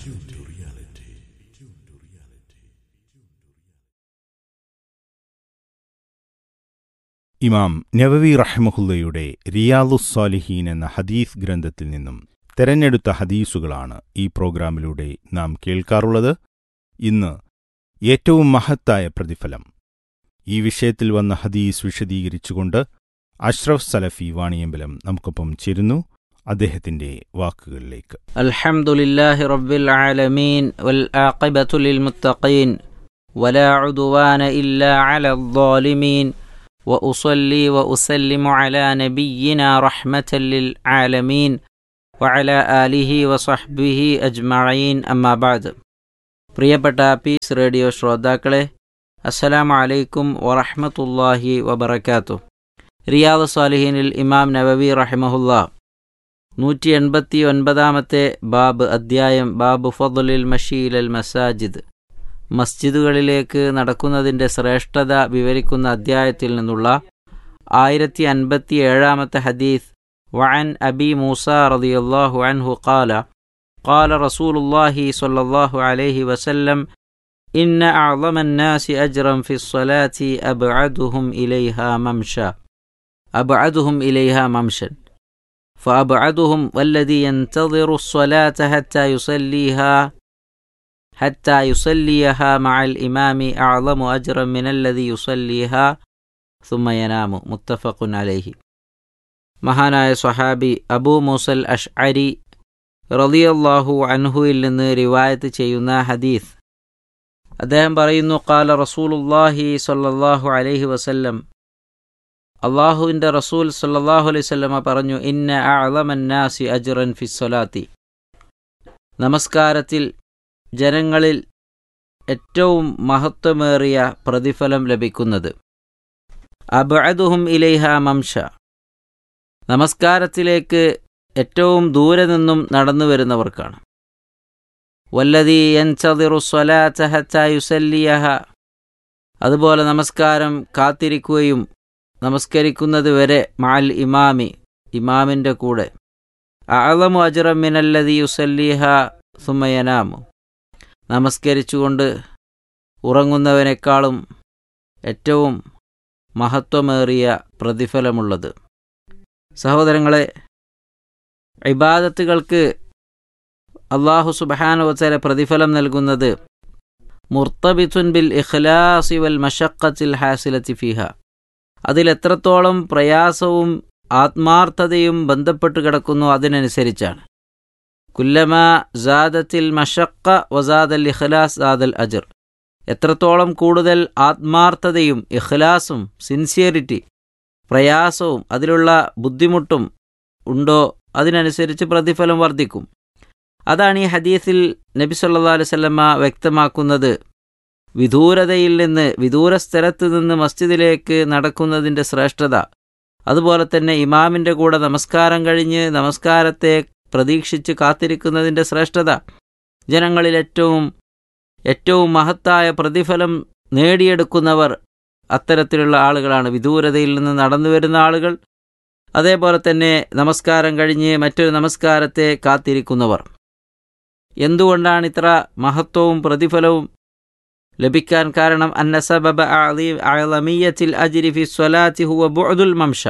ഇമാം നവവി റഹ്മഹുല്ലയുടെ റിയാലുസ്സാലിഹീൻ എന്ന ഹദീസ് ഗ്രന്ഥത്തിൽ നിന്നും തെരഞ്ഞെടുത്ത ഹദീസുകളാണ് ഈ പ്രോഗ്രാമിലൂടെ നാം കേൾക്കാറുള്ളത് ഇന്ന് ഏറ്റവും മഹത്തായ പ്രതിഫലം ഈ വിഷയത്തിൽ വന്ന ഹദീസ് വിശദീകരിച്ചുകൊണ്ട് അഷ്റഫ് സലഫി വാണിയമ്പലം നമുക്കൊപ്പം ചേരുന്നു അദ്ദേഹത്തിന്റെ വാക്കുകളിലേക്ക് الحمد لله رب العالمين والعاقبة للمتقين ولا عدوان إلا على الظالمين وأصلي وأسلم على نبينا رحمة للعالمين وعلى آله وصحبه أجمعين أما بعد പ്രിയപ്പെട്ട പീസ് റേഡിയോ ശ്രോതാക്കളെ അസ്സലാമു അലൈക്കും വറഹ്മത്തുള്ളാഹി വബറകാതുഹു റിയാദ് സ്വാലിഹീനിൽ ഇമാം നവവി റഹിമഹുല്ല നൂറ്റി എൺപത്തി ഒൻപതാമത്തെ ബാബ് അദ്ധ്യായം ബാബ് ഫضലിൽ മഷീലൽ മസാജിദ് മസ്ജിദുകളിലേക്ക് നടക്കുന്നതിൻ്റെ ശ്രേഷ്ഠത വിവരിക്കുന്ന അദ്ധ്യായത്തിൽ നിന്നുള്ള ആയിരത്തി അൻപത്തി ഏഴാമത്തെ ഹദീസ് വഅൻ അബി മൂസ റളിയല്ലാഹു അൻഹു ഖാല قال رسول الله صلى الله عليه وسلم إن أعظم الناس أجرا في الصلاة أبعدهم إليها ممشى أبعدهم إليها ممشى فأبعدهم والذي ينتظر الصلاة حتى يصليها حتى يصليها مع الإمام أعظم أجرا من الذي يصليها ثم ينام متفق عليه മഹാനായ സ്വഹാബി അബൂ മൂസൽ അഷ്അരി റളിയല്ലാഹു അൻഹുവിൽ നിന്ന് റിവായത്ത് ചെയ്യുന്ന ഹദീസ് അദ്ദേഹം പറയുന്നു കാല റസൂലുല്ലാഹി സ്വല്ലല്ലാഹു അലൈഹി വസല്ലം അള്ളാഹുവിൻ്റെ റസൂൽ സല്ലാഹു അലൈഹി സ്വല്ലമ പറഞ്ഞു ഇന്ന അളമന്നാസി അജ്റൻ ഫിസ്വലാത്തി നമസ്കാരത്തിൽ ജനങ്ങളിൽ ഏറ്റവും മഹത്വമേറിയ പ്രതിഫലം ലഭിക്കുന്നത് അബഅദുഹും ഇലൈഹ മംഷ നമസ്കാരത്തിലേക്ക് ഏറ്റവും ദൂരെ നിന്നും നടന്നു വരുന്നവർക്കാണ് വല്ലതി യൻചദിറു സ്വലാത്ത ഹത്ത യുസല്ലിയഹ അതുപോലെ നമസ്കാരം കാത്തിരിക്കുകയും നമസ്കരിക്കുന്നത് വരെ മാൽ ഇമാമി ഇമാമിൻ്റെ കൂടെ അളമു അജ്റം മിനല്ലതി യുസല്ലിഹ സുമ്മയനാമു നമസ്കരിച്ചുകൊണ്ട് ഉറങ്ങുന്നവനേക്കാളും ഏറ്റവും മഹത്വമേറിയ പ്രതിഫലമുള്ളത് സഹോദരങ്ങളെ ഇബാദത്തുകൾക്ക് അള്ളാഹു സുബഹാനുവച്ചാല പ്രതിഫലം നൽകുന്നത് മുർത്തബിത്തുൻ ബിൽ ഇഖ്ലാസി വൽ മഷക്കത്തിൽ ഹാസിലത്തി ഫിഹ അതിലെത്രത്തോളം പ്രയാസവും ആത്മാർത്ഥതയും ബന്ധപ്പെട്ട് കിടക്കുന്നു അതിനനുസരിച്ചാണ് കുല്ലമ ജാദത്തിൽ മഷക്ക വസാദൽ ഇഖ്ലാസ് സാദൽ അജർ എത്രത്തോളം കൂടുതൽ ആത്മാർത്ഥതയും ഇഖ്ലാസും സിൻസിയറിറ്റി പ്രയാസവും അതിലുള്ള ബുദ്ധിമുട്ടും ഉണ്ടോ അതിനനുസരിച്ച് പ്രതിഫലം വർദ്ധിക്കും അതാണ് ഈ ഹദീസിൽ നബി സല്ലാ അലുസല്ലമ്മ വ്യക്തമാക്കുന്നത് വിദൂരതയിൽ നിന്ന് വിദൂര സ്ഥലത്ത് നിന്ന് മസ്ജിദിലേക്ക് നടക്കുന്നതിൻ്റെ ശ്രേഷ്ഠത അതുപോലെ തന്നെ ഇമാമിൻ്റെ കൂടെ നമസ്കാരം കഴിഞ്ഞ് നമസ്കാരത്തെ പ്രതീക്ഷിച്ച് കാത്തിരിക്കുന്നതിൻ്റെ ശ്രേഷ്ഠത ജനങ്ങളിൽ ഏറ്റവും ഏറ്റവും മഹത്തായ പ്രതിഫലം നേടിയെടുക്കുന്നവർ അത്തരത്തിലുള്ള ആളുകളാണ് വിദൂരതയിൽ നിന്ന് നടന്നു വരുന്ന ആളുകൾ അതേപോലെ തന്നെ നമസ്കാരം കഴിഞ്ഞ് മറ്റൊരു നമസ്കാരത്തെ കാത്തിരിക്കുന്നവർ എന്തുകൊണ്ടാണ് ഇത്ര മഹത്വവും പ്രതിഫലവും ലഭിക്കാൻ കാരണം അന്ന സബബ അളമീയത്തിൽ അജിരി ഫി സ്വലാത്തി ഹുവ ബുഅദുൽ മംഷ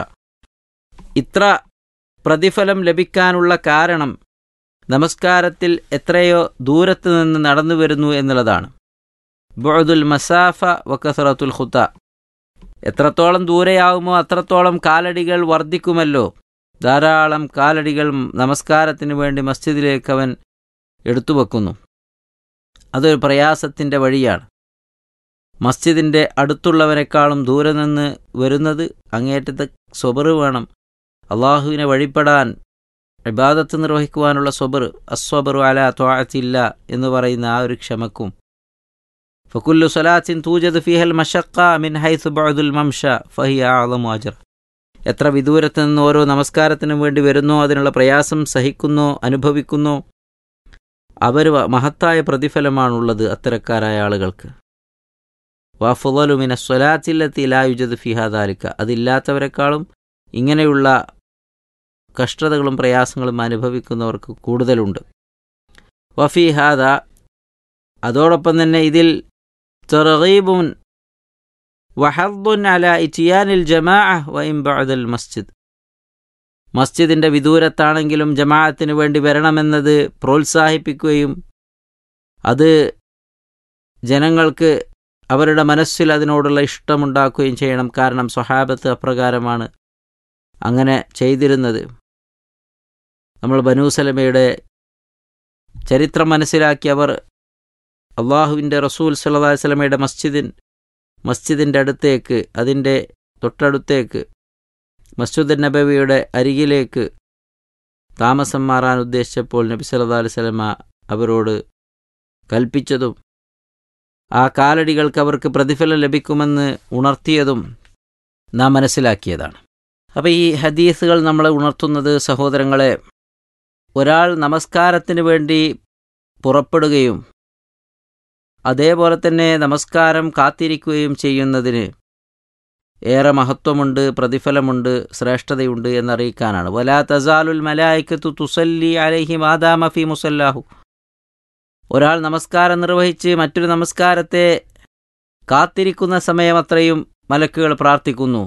ഇത്ര പ്രതിഫലം ലഭിക്കാനുള്ള കാരണം നമസ്കാരത്തിൽ എത്രയോ ദൂരത്ത് നിന്ന് നടന്നു വരുന്നു എന്നുള്ളതാണ് ബുഅദുൽ മസാഫ വക്കസറത്തുൽ ഖുത്ത എത്രത്തോളം ദൂരെയാവുമോ അത്രത്തോളം കാലടികൾ വർദ്ധിക്കുമല്ലോ ധാരാളം കാലടികൾ നമസ്കാരത്തിന് വേണ്ടി മസ്ജിദിലേക്ക് അവൻ എടുത്തു വെക്കുന്നു അതൊരു പ്രയാസത്തിൻ്റെ വഴിയാണ് മസ്ജിദിൻ്റെ അടുത്തുള്ളവരെക്കാളും ദൂരെ നിന്ന് വരുന്നത് അങ്ങേറ്റത്തെ സ്വബർ വേണം അള്ളാഹുവിനെ വഴിപ്പെടാൻ ഇബാദത്ത് നിർവഹിക്കുവാനുള്ള സ്വബർ അസ്വബറു അല ത്വാഅത്തില്ല എന്ന് പറയുന്ന ആ ഒരു ക്ഷമക്കും ഫക്കുല്ലു സലാത്തിൻ തൂജദ് ഫിഹൽ മഷക്ക മിൻ ഹൈസ് ബഅദുൽ മംഷ ഫഹിയ ആളമു അജർ എത്ര വിദൂരത്ത് നിന്ന് ഓരോ നമസ്കാരത്തിനും വേണ്ടി വരുന്നോ അതിനുള്ള പ്രയാസം സഹിക്കുന്നോ അനുഭവിക്കുന്നോ അവർ മഹത്തായ പ്രതിഫലമാണുള്ളത് അത്തരക്കാരായ ആളുകൾക്ക് വാഫുലുമിന സ്വലാത്തില്ലത്തി ലായുജത് ഫിഹാദാലിക്ക അതില്ലാത്തവരെക്കാളും ഇങ്ങനെയുള്ള കഷ്ടതകളും പ്രയാസങ്ങളും അനുഭവിക്കുന്നവർക്ക് കൂടുതലുണ്ട് വഫി ഹാദ അതോടൊപ്പം തന്നെ ഇതിൽ തെറീബുൻ വഹദ്ദുൻ അല ഇറ്റിയാനിൽ ജമാ വൈം ബഅദൽ മസ്ജിദ് മസ്ജിദിൻ്റെ വിദൂരത്താണെങ്കിലും ജമാഅത്തിന് വേണ്ടി വരണമെന്നത് പ്രോത്സാഹിപ്പിക്കുകയും അത് ജനങ്ങൾക്ക് അവരുടെ മനസ്സിൽ അതിനോടുള്ള ഇഷ്ടമുണ്ടാക്കുകയും ചെയ്യണം കാരണം സ്വഹാബത്ത് അപ്രകാരമാണ് അങ്ങനെ ചെയ്തിരുന്നത് നമ്മൾ ബനൂസലമയുടെ ചരിത്രം മനസ്സിലാക്കി അവർ അള്ളാഹുവിൻ്റെ റസൂൽ സല്ലാ വല്ലമയുടെ മസ്ജിദിൻ മസ്ജിദിൻ്റെ അടുത്തേക്ക് അതിൻ്റെ തൊട്ടടുത്തേക്ക് മസ്ജിദ് നബവിയുടെ അരികിലേക്ക് താമസം മാറാൻ ഉദ്ദേശിച്ചപ്പോൾ നബി സല്ലാ അലൈവലമ അവരോട് കൽപ്പിച്ചതും ആ കാലടികൾക്ക് അവർക്ക് പ്രതിഫലം ലഭിക്കുമെന്ന് ഉണർത്തിയതും നാം മനസ്സിലാക്കിയതാണ് അപ്പോൾ ഈ ഹദീസുകൾ നമ്മളെ ഉണർത്തുന്നത് സഹോദരങ്ങളെ ഒരാൾ നമസ്കാരത്തിന് വേണ്ടി പുറപ്പെടുകയും അതേപോലെ തന്നെ നമസ്കാരം കാത്തിരിക്കുകയും ചെയ്യുന്നതിന് ഏറെ മഹത്വമുണ്ട് പ്രതിഫലമുണ്ട് ശ്രേഷ്ഠതയുണ്ട് എന്നറിയിക്കാനാണ് വലാ തസാലുൽ മലായിക്കത്തു തുസല്ലി അലഹി മാതാമ ഫി മുസല്ലാഹു ഒരാൾ നമസ്കാരം നിർവഹിച്ച് മറ്റൊരു നമസ്കാരത്തെ കാത്തിരിക്കുന്ന സമയമത്രയും മലക്കുകൾ പ്രാർത്ഥിക്കുന്നു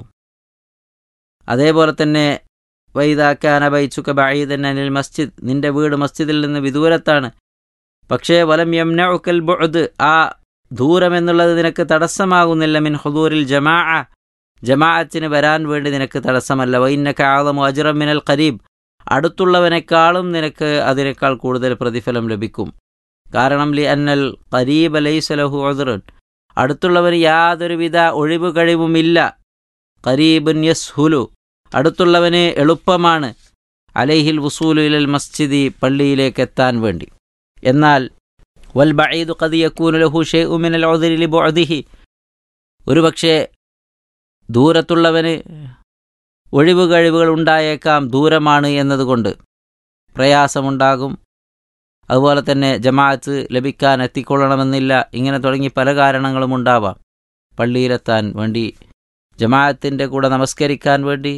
അതേപോലെ തന്നെ വൈദാക്കാന ബൈച്ചുക ബഈദൻ അനിൽ മസ്ജിദ് നിന്റെ വീട് മസ്ജിദിൽ നിന്ന് വിദൂരത്താണ് പക്ഷേ വലം യംനഉക്കൽ ബുഅദ് ആ ദൂരം എന്നുള്ളത് നിനക്ക് തടസ്സമാകുന്നില്ല മിൻ ഹുദൂരിൽ ജമാ ജമാഅത്തിന് വരാൻ വേണ്ടി നിനക്ക് തടസ്സമല്ല വൈന്നക ആദമു അജ്റം മിനൽ ഖരീബ് അടുത്തുള്ളവനേക്കാളും നിനക്ക് അതിനേക്കാൾ കൂടുതൽ പ്രതിഫലം ലഭിക്കും കാരണം ലി അന്നൽ ഖരീബ് ലൈസലഹു ഉദ്റുൻ അടുത്തുള്ളവന് യാതൊരുവിധ ഒഴിവ് കഴിവുമില്ല ഖരീബുൻ യസ്ഹുലു അടുത്തുള്ളവന് എളുപ്പമാണ് അലൈഹിൽ വുസൂലു ഇലൽ മസ്ജിദി പള്ളിയിലേക്ക് എത്താൻ വേണ്ടി എന്നാൽ വൽ ബഈദു ഖദ് യകൂനു ലഹു ഷൈഉ മിനൽ ഉദ്രി ലി ബുഅദിഹി ഒരുപക്ഷേ ദൂരത്തുള്ളവന് ഒഴിവ് കഴിവുകൾ ഉണ്ടായേക്കാം ദൂരമാണ് എന്നതുകൊണ്ട് പ്രയാസമുണ്ടാകും അതുപോലെ തന്നെ ജമാഅത്ത് ലഭിക്കാൻ എത്തിക്കൊള്ളണമെന്നില്ല ഇങ്ങനെ തുടങ്ങി പല കാരണങ്ങളും ഉണ്ടാവാം പള്ളിയിലെത്താൻ വേണ്ടി ജമാഅത്തിൻ്റെ കൂടെ നമസ്കരിക്കാൻ വേണ്ടി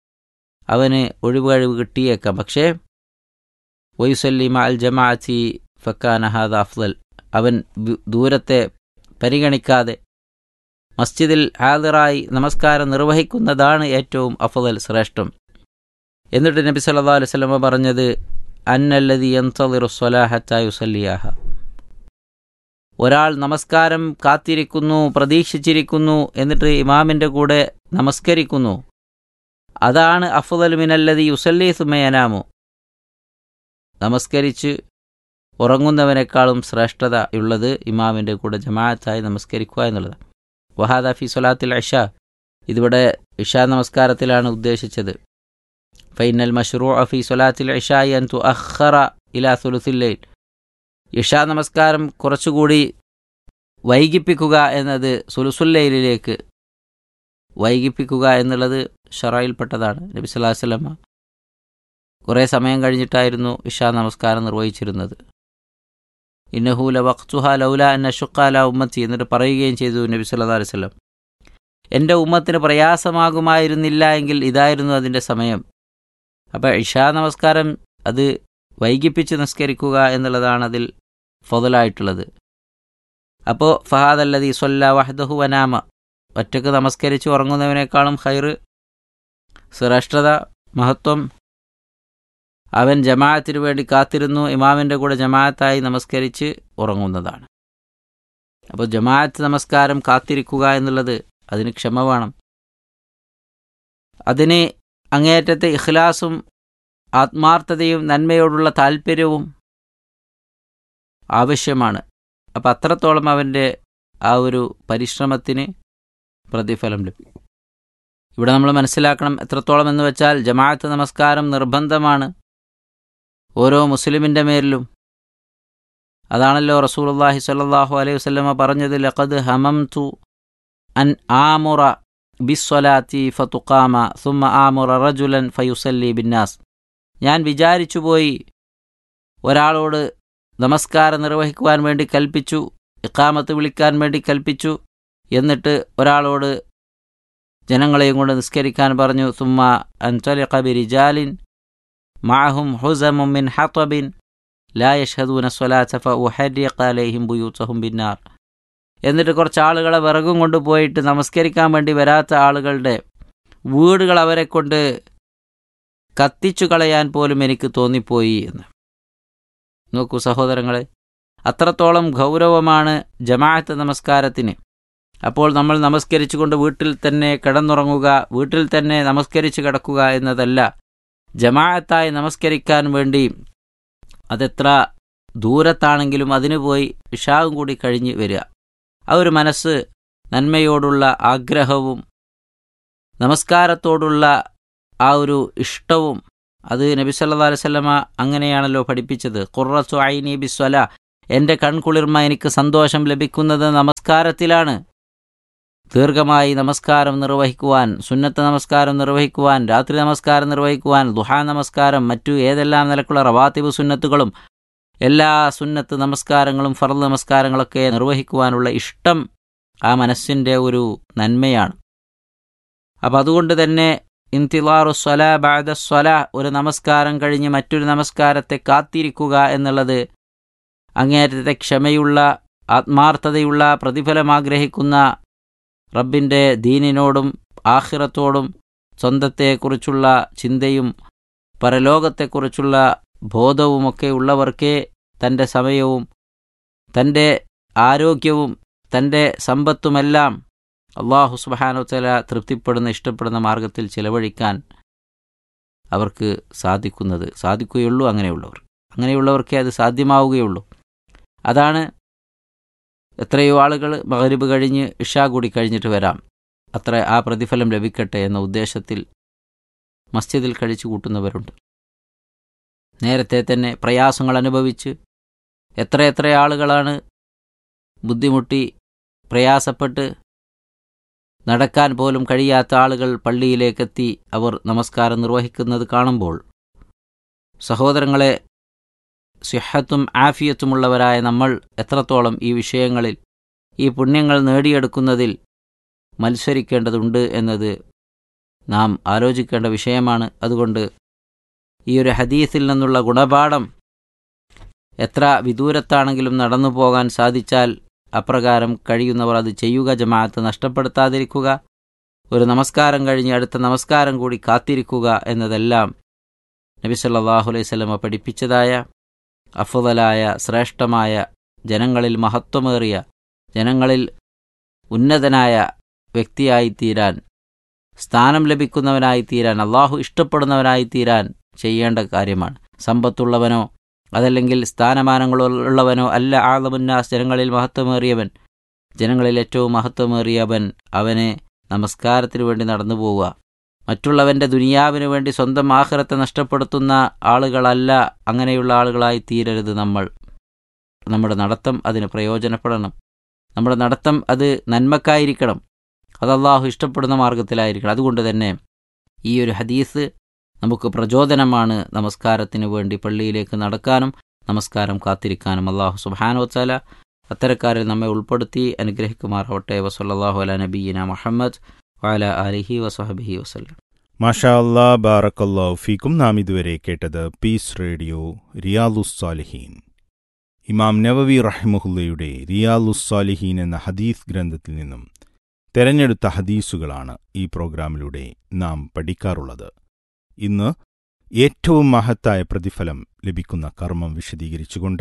അവന് ഒഴിവ് കഴിവ് കിട്ടിയേക്കാം പക്ഷേ വയുസല്ലിമ അൽ ജമാഅത്തി ഫക്കാൻ ഹാദ അഫ്ദൽ അവൻ ദു- ദൂരത്തെ പരിഗണിക്കാതെ മസ്ജിദിൽ ഹാദിറായി നമസ്കാരം നിർവഹിക്കുന്നതാണ് ഏറ്റവും അഫദൽ ശ്രേഷ്ഠം എന്നിട്ട് നബി സല്ലാ അലൈഹി സ്വലമ പറഞ്ഞത് അന്നല്ലതി യന്തളിറു സ്വലാഹത്തായുസല്ലിയാഹ ഒരാൾ നമസ്കാരം കാത്തിരിക്കുന്നു പ്രതീക്ഷിച്ചിരിക്കുന്നു എന്നിട്ട് ഇമാമിൻ്റെ കൂടെ നമസ്കരിക്കുന്നു അതാണ് അഫുദൽ മിനല്ലതി യുസല്ലി സുമയനാമു നമസ്കരിച്ച് ഉറങ്ങുന്നവനേക്കാളും ശ്രേഷ്ഠത ഉള്ളത് ഇമാമിൻ്റെ കൂടെ ജമാഅത്തായി നമസ്കരിക്കുക എന്നുള്ളത് വഹാദ ഫി സൊലാത്തിൽ ഇഷ ഇതിവിടെ ഇഷാ നമസ്കാരത്തിലാണ് ഉദ്ദേശിച്ചത് ഫൈനൽ മഷ്റൂ ഫി സൊലാത്തിൽ ഇഷായി അൻ തു അഖറ ഇലാ സുലുസില്ലയിൽ ഇഷാ നമസ്കാരം കുറച്ചുകൂടി വൈകിപ്പിക്കുക എന്നത് സുലുസുല്ലയിലേക്ക് വൈകിപ്പിക്കുക എന്നുള്ളത് ഷറയിൽപ്പെട്ടതാണ് നബി സല്ലല്ലാഹു അലൈഹി വസല്ലമ കുറേ സമയം കഴിഞ്ഞിട്ടായിരുന്നു ഇഷാ നമസ്കാരം നിർവഹിച്ചിരുന്നത് ഇന്നഹൂല വഖ്തുഹ ലൗല അന്ന ഷുക്കാല ഉമ്മത്തി എന്നിട്ട് പറയുകയും ചെയ്തു നബി സല്ലല്ലാഹു അലൈഹി വസല്ലം എൻ്റെ ഉമ്മത്തിന് പ്രയാസമാകുമായിരുന്നില്ല എങ്കിൽ ഇതായിരുന്നു അതിൻ്റെ സമയം അപ്പോൾ ഇഷാ നമസ്കാരം അത് വൈകിപ്പിച്ച് നിസ്കരിക്കുക എന്നുള്ളതാണ് അതിൽ ഫൊതലായിട്ടുള്ളത് അപ്പോൾ ഫഹാദ് അല്ലതി സൊല്ല വഹദഹു വനാമ ഒറ്റക്ക് നമസ്കരിച്ച് ഉറങ്ങുന്നവനേക്കാളും ഹൈറ് ശ്രേഷ്ഠത മഹത്വം അവൻ ജമാഅത്തിന് വേണ്ടി കാത്തിരുന്നു ഇമാമിൻ്റെ കൂടെ ജമാഅത്തായി നമസ്കരിച്ച് ഉറങ്ങുന്നതാണ് അപ്പോൾ ജമാഅത്ത് നമസ്കാരം കാത്തിരിക്കുക എന്നുള്ളത് അതിന് ക്ഷമ വേണം അതിന് അങ്ങേയറ്റത്തെ ഇഖ്ലാസും ആത്മാർത്ഥതയും നന്മയോടുള്ള താല്പര്യവും ആവശ്യമാണ് അപ്പം അത്രത്തോളം അവൻ്റെ ആ ഒരു പരിശ്രമത്തിന് പ്രതിഫലം ലഭിക്കും ഇവിടെ നമ്മൾ മനസ്സിലാക്കണം എത്രത്തോളം എന്ന് വെച്ചാൽ ജമാഅത്ത് നമസ്കാരം നിർബന്ധമാണ് ഓരോ മുസ്ലിമിൻ്റെ മേലിലും അതാണല്ലോ റസൂലുള്ളാഹി സ്വല്ലല്ലാഹു അലൈഹി വസല്ലമ പറഞ്ഞത് ലഖദ് ഹമംതു അൻ ആമുറ ബിസ്വലാത്തി ഫതുഖാമ സുമ്മ ആമുറ റജുലൻ ഫയുസല്ലി ബിന്നാസ് ഞാൻ വിചാരിച്ചുപോയി ഒരാളോട് നമസ്കാരം നിർവഹിക്കുവാൻ വേണ്ടി കൽപ്പിച്ചു ഇക്കാമത്ത് വിളിക്കാൻ വേണ്ടി കൽപ്പിച്ചു എന്നിട്ട് ഒരാളോട് ജനങ്ങളെയും കൊണ്ട് നിസ്കരിക്കാൻ പറഞ്ഞു സുമ്മ അൻതലിഖ ബിരിജാലിൻ മാഹും ഹുസമും മിൻ ഹത്വബിൻ ലാ യഷ്ഹദൂന സ്വലാത്ത ഫഉഹരിഖ അലൈഹിം ബുയൂത്തഹും ബിന്നാർ എന്നിട്ട് കുറച്ച് ആളുകളെ വിറകും കൊണ്ട് പോയിട്ട് നമസ്കരിക്കാൻ വേണ്ടി വരാത്ത ആളുകളുടെ വീടുകൾ അവരെ കൊണ്ട് കത്തിച്ചു കളയാൻ പോലും എനിക്ക് തോന്നിപ്പോയി എന്ന് നോക്കൂ സഹോദരങ്ങളെ അത്രത്തോളം ഗൗരവമാണ് ജമാഅത്ത് നമസ്കാരത്തിന് അപ്പോൾ നമ്മൾ നമസ്കരിച്ചുകൊണ്ട് വീട്ടിൽ തന്നെ കിടന്നുറങ്ങുക വീട്ടിൽ തന്നെ നമസ്കരിച്ച് കിടക്കുക എന്നതല്ല ജമാഅത്തായി നമസ്കരിക്കാൻ വേണ്ടി അതെത്ര ദൂരത്താണെങ്കിലും അതിന് പോയി ഇഷാവും കൂടി കഴിഞ്ഞ് വരിക ആ ഒരു മനസ്സ് നന്മയോടുള്ള ആഗ്രഹവും നമസ്കാരത്തോടുള്ള ആ ഒരു ഇഷ്ടവും അത് നബി സല്ലാ അലൈവല്ലമ അങ്ങനെയാണല്ലോ പഠിപ്പിച്ചത് ഖുറത്തു ഐനി ബിസ്വല എൻ്റെ കൺകുളിർമ എനിക്ക് സന്തോഷം ലഭിക്കുന്നത് നമസ്കാരത്തിലാണ് ദീർഘമായി നമസ്കാരം നിർവഹിക്കുവാൻ സുന്നത്ത് നമസ്കാരം നിർവഹിക്കുവാൻ രാത്രി നമസ്കാരം നിർവഹിക്കുവാൻ ദുഹാ നമസ്കാരം മറ്റു ഏതെല്ലാം നിലക്കുള്ള റവാത്തിബ് സുന്നത്തുകളും എല്ലാ സുന്നത്ത് നമസ്കാരങ്ങളും ഫർദ് നമസ്കാരങ്ങളൊക്കെ നിർവഹിക്കുവാനുള്ള ഇഷ്ടം ആ മനസ്സിൻ്റെ ഒരു നന്മയാണ് അപ്പം അതുകൊണ്ട് തന്നെ ഇന്തിലാറു സ്വല ബാദ സ്വല ഒരു നമസ്കാരം കഴിഞ്ഞ് മറ്റൊരു നമസ്കാരത്തെ കാത്തിരിക്കുക എന്നുള്ളത് അങ്ങേയറ്റത്തെ ക്ഷമയുള്ള ആത്മാർത്ഥതയുള്ള പ്രതിഫലം ആഗ്രഹിക്കുന്ന റബ്ബിൻ്റെ ദീനിനോടും ആഖിറത്തോടും സ്വന്തത്തെക്കുറിച്ചുള്ള ചിന്തയും പരലോകത്തെക്കുറിച്ചുള്ള ബോധവുമൊക്കെ ഉള്ളവർക്കേ തൻ്റെ സമയവും തൻ്റെ ആരോഗ്യവും തൻ്റെ സമ്പത്തുമെല്ലാം അള്ളാഹു സുബാനോത്തല തൃപ്തിപ്പെടുന്ന ഇഷ്ടപ്പെടുന്ന മാർഗത്തിൽ ചിലവഴിക്കാൻ അവർക്ക് സാധിക്കുന്നത് സാധിക്കുകയുള്ളൂ അങ്ങനെയുള്ളവർ അങ്ങനെയുള്ളവർക്കേ അത് സാധ്യമാവുകയുള്ളൂ അതാണ് എത്രയോ ആളുകൾ മകരിബ് കഴിഞ്ഞ് ഇഷാ കൂടി കഴിഞ്ഞിട്ട് വരാം അത്ര ആ പ്രതിഫലം ലഭിക്കട്ടെ എന്ന ഉദ്ദേശത്തിൽ മസ്ജിദിൽ കഴിച്ചു കൂട്ടുന്നവരുണ്ട് നേരത്തെ തന്നെ പ്രയാസങ്ങൾ അനുഭവിച്ച് എത്രയെത്ര ആളുകളാണ് ബുദ്ധിമുട്ടി പ്രയാസപ്പെട്ട് നടക്കാൻ പോലും കഴിയാത്ത ആളുകൾ പള്ളിയിലേക്കെത്തി അവർ നമസ്കാരം നിർവഹിക്കുന്നത് കാണുമ്പോൾ സഹോദരങ്ങളെ സിഹത്തും ആഫിയത്തുമുള്ളവരായ നമ്മൾ എത്രത്തോളം ഈ വിഷയങ്ങളിൽ ഈ പുണ്യങ്ങൾ നേടിയെടുക്കുന്നതിൽ മത്സരിക്കേണ്ടതുണ്ട് എന്നത് നാം ആലോചിക്കേണ്ട വിഷയമാണ് അതുകൊണ്ട് ഈ ഒരു ഹദീസിൽ നിന്നുള്ള ഗുണപാഠം എത്ര വിദൂരത്താണെങ്കിലും നടന്നു പോകാൻ സാധിച്ചാൽ അപ്രകാരം കഴിയുന്നവർ അത് ചെയ്യുക ജമാഅത്ത് നഷ്ടപ്പെടുത്താതിരിക്കുക ഒരു നമസ്കാരം കഴിഞ്ഞ് അടുത്ത നമസ്കാരം കൂടി കാത്തിരിക്കുക എന്നതെല്ലാം നബി സല്ലല്ലാഹു അലൈഹി സ്വലമ പഠിപ്പിച്ചതായ അഫുതലായ ശ്രേഷ്ഠമായ ജനങ്ങളിൽ മഹത്വമേറിയ ജനങ്ങളിൽ ഉന്നതനായ വ്യക്തിയായി തീരാൻ സ്ഥാനം ലഭിക്കുന്നവനായി തീരാൻ അള്ളാഹു ഇഷ്ടപ്പെടുന്നവനായി തീരാൻ ചെയ്യേണ്ട കാര്യമാണ് സമ്പത്തുള്ളവനോ അതല്ലെങ്കിൽ സ്ഥാനമാനങ്ങളുള്ളവനോ അല്ല ആളമുന്നാസ് ജനങ്ങളിൽ മഹത്വമേറിയവൻ ജനങ്ങളിൽ ഏറ്റവും മഹത്വമേറിയവൻ അവനെ നമസ്കാരത്തിനു വേണ്ടി നടന്നു പോവുക മറ്റുള്ളവൻ്റെ ദുനിയാവിനു വേണ്ടി സ്വന്തം ആഹ്റത്തെ നഷ്ടപ്പെടുത്തുന്ന ആളുകളല്ല അങ്ങനെയുള്ള ആളുകളായി തീരരുത് നമ്മൾ നമ്മുടെ നടത്തം അതിന് പ്രയോജനപ്പെടണം നമ്മുടെ നടത്തം അത് നന്മക്കായിരിക്കണം അത് അള്ളാഹു ഇഷ്ടപ്പെടുന്ന മാർഗത്തിലായിരിക്കണം അതുകൊണ്ട് തന്നെ ഈ ഒരു ഹദീസ് നമുക്ക് പ്രചോദനമാണ് നമസ്കാരത്തിന് വേണ്ടി പള്ളിയിലേക്ക് നടക്കാനും നമസ്കാരം കാത്തിരിക്കാനും അള്ളാഹു സുബാനോത്താല അത്തരക്കാരിൽ നമ്മെ ഉൾപ്പെടുത്തി അനുഗ്രഹിക്കുമാറാവട്ടെ വസല്ലാഹു അല നബീന മുഹമ്മദ് വാല അലിഹി വസഹബിഹി വസ്ലം മാഷാ അല്ലാ ബാറക്കല്ലാഹു ഫീക്കും നാം ഇതുവരെ കേട്ടത് പീസ് റേഡിയോ റിയാലുസ്സാലിഹീൻ ഇമാം നവവി റഹിമുഹുല്ലയുടെ റിയാലുസ്സാലിഹീൻ എന്ന ഹദീസ് ഗ്രന്ഥത്തിൽ നിന്നും തെരഞ്ഞെടുത്ത ഹദീസുകളാണ് ഈ പ്രോഗ്രാമിലൂടെ നാം പഠിക്കാറുള്ളത് ഇന്ന് ഏറ്റവും മഹത്തായ പ്രതിഫലം ലഭിക്കുന്ന കർമ്മം വിശദീകരിച്ചുകൊണ്ട്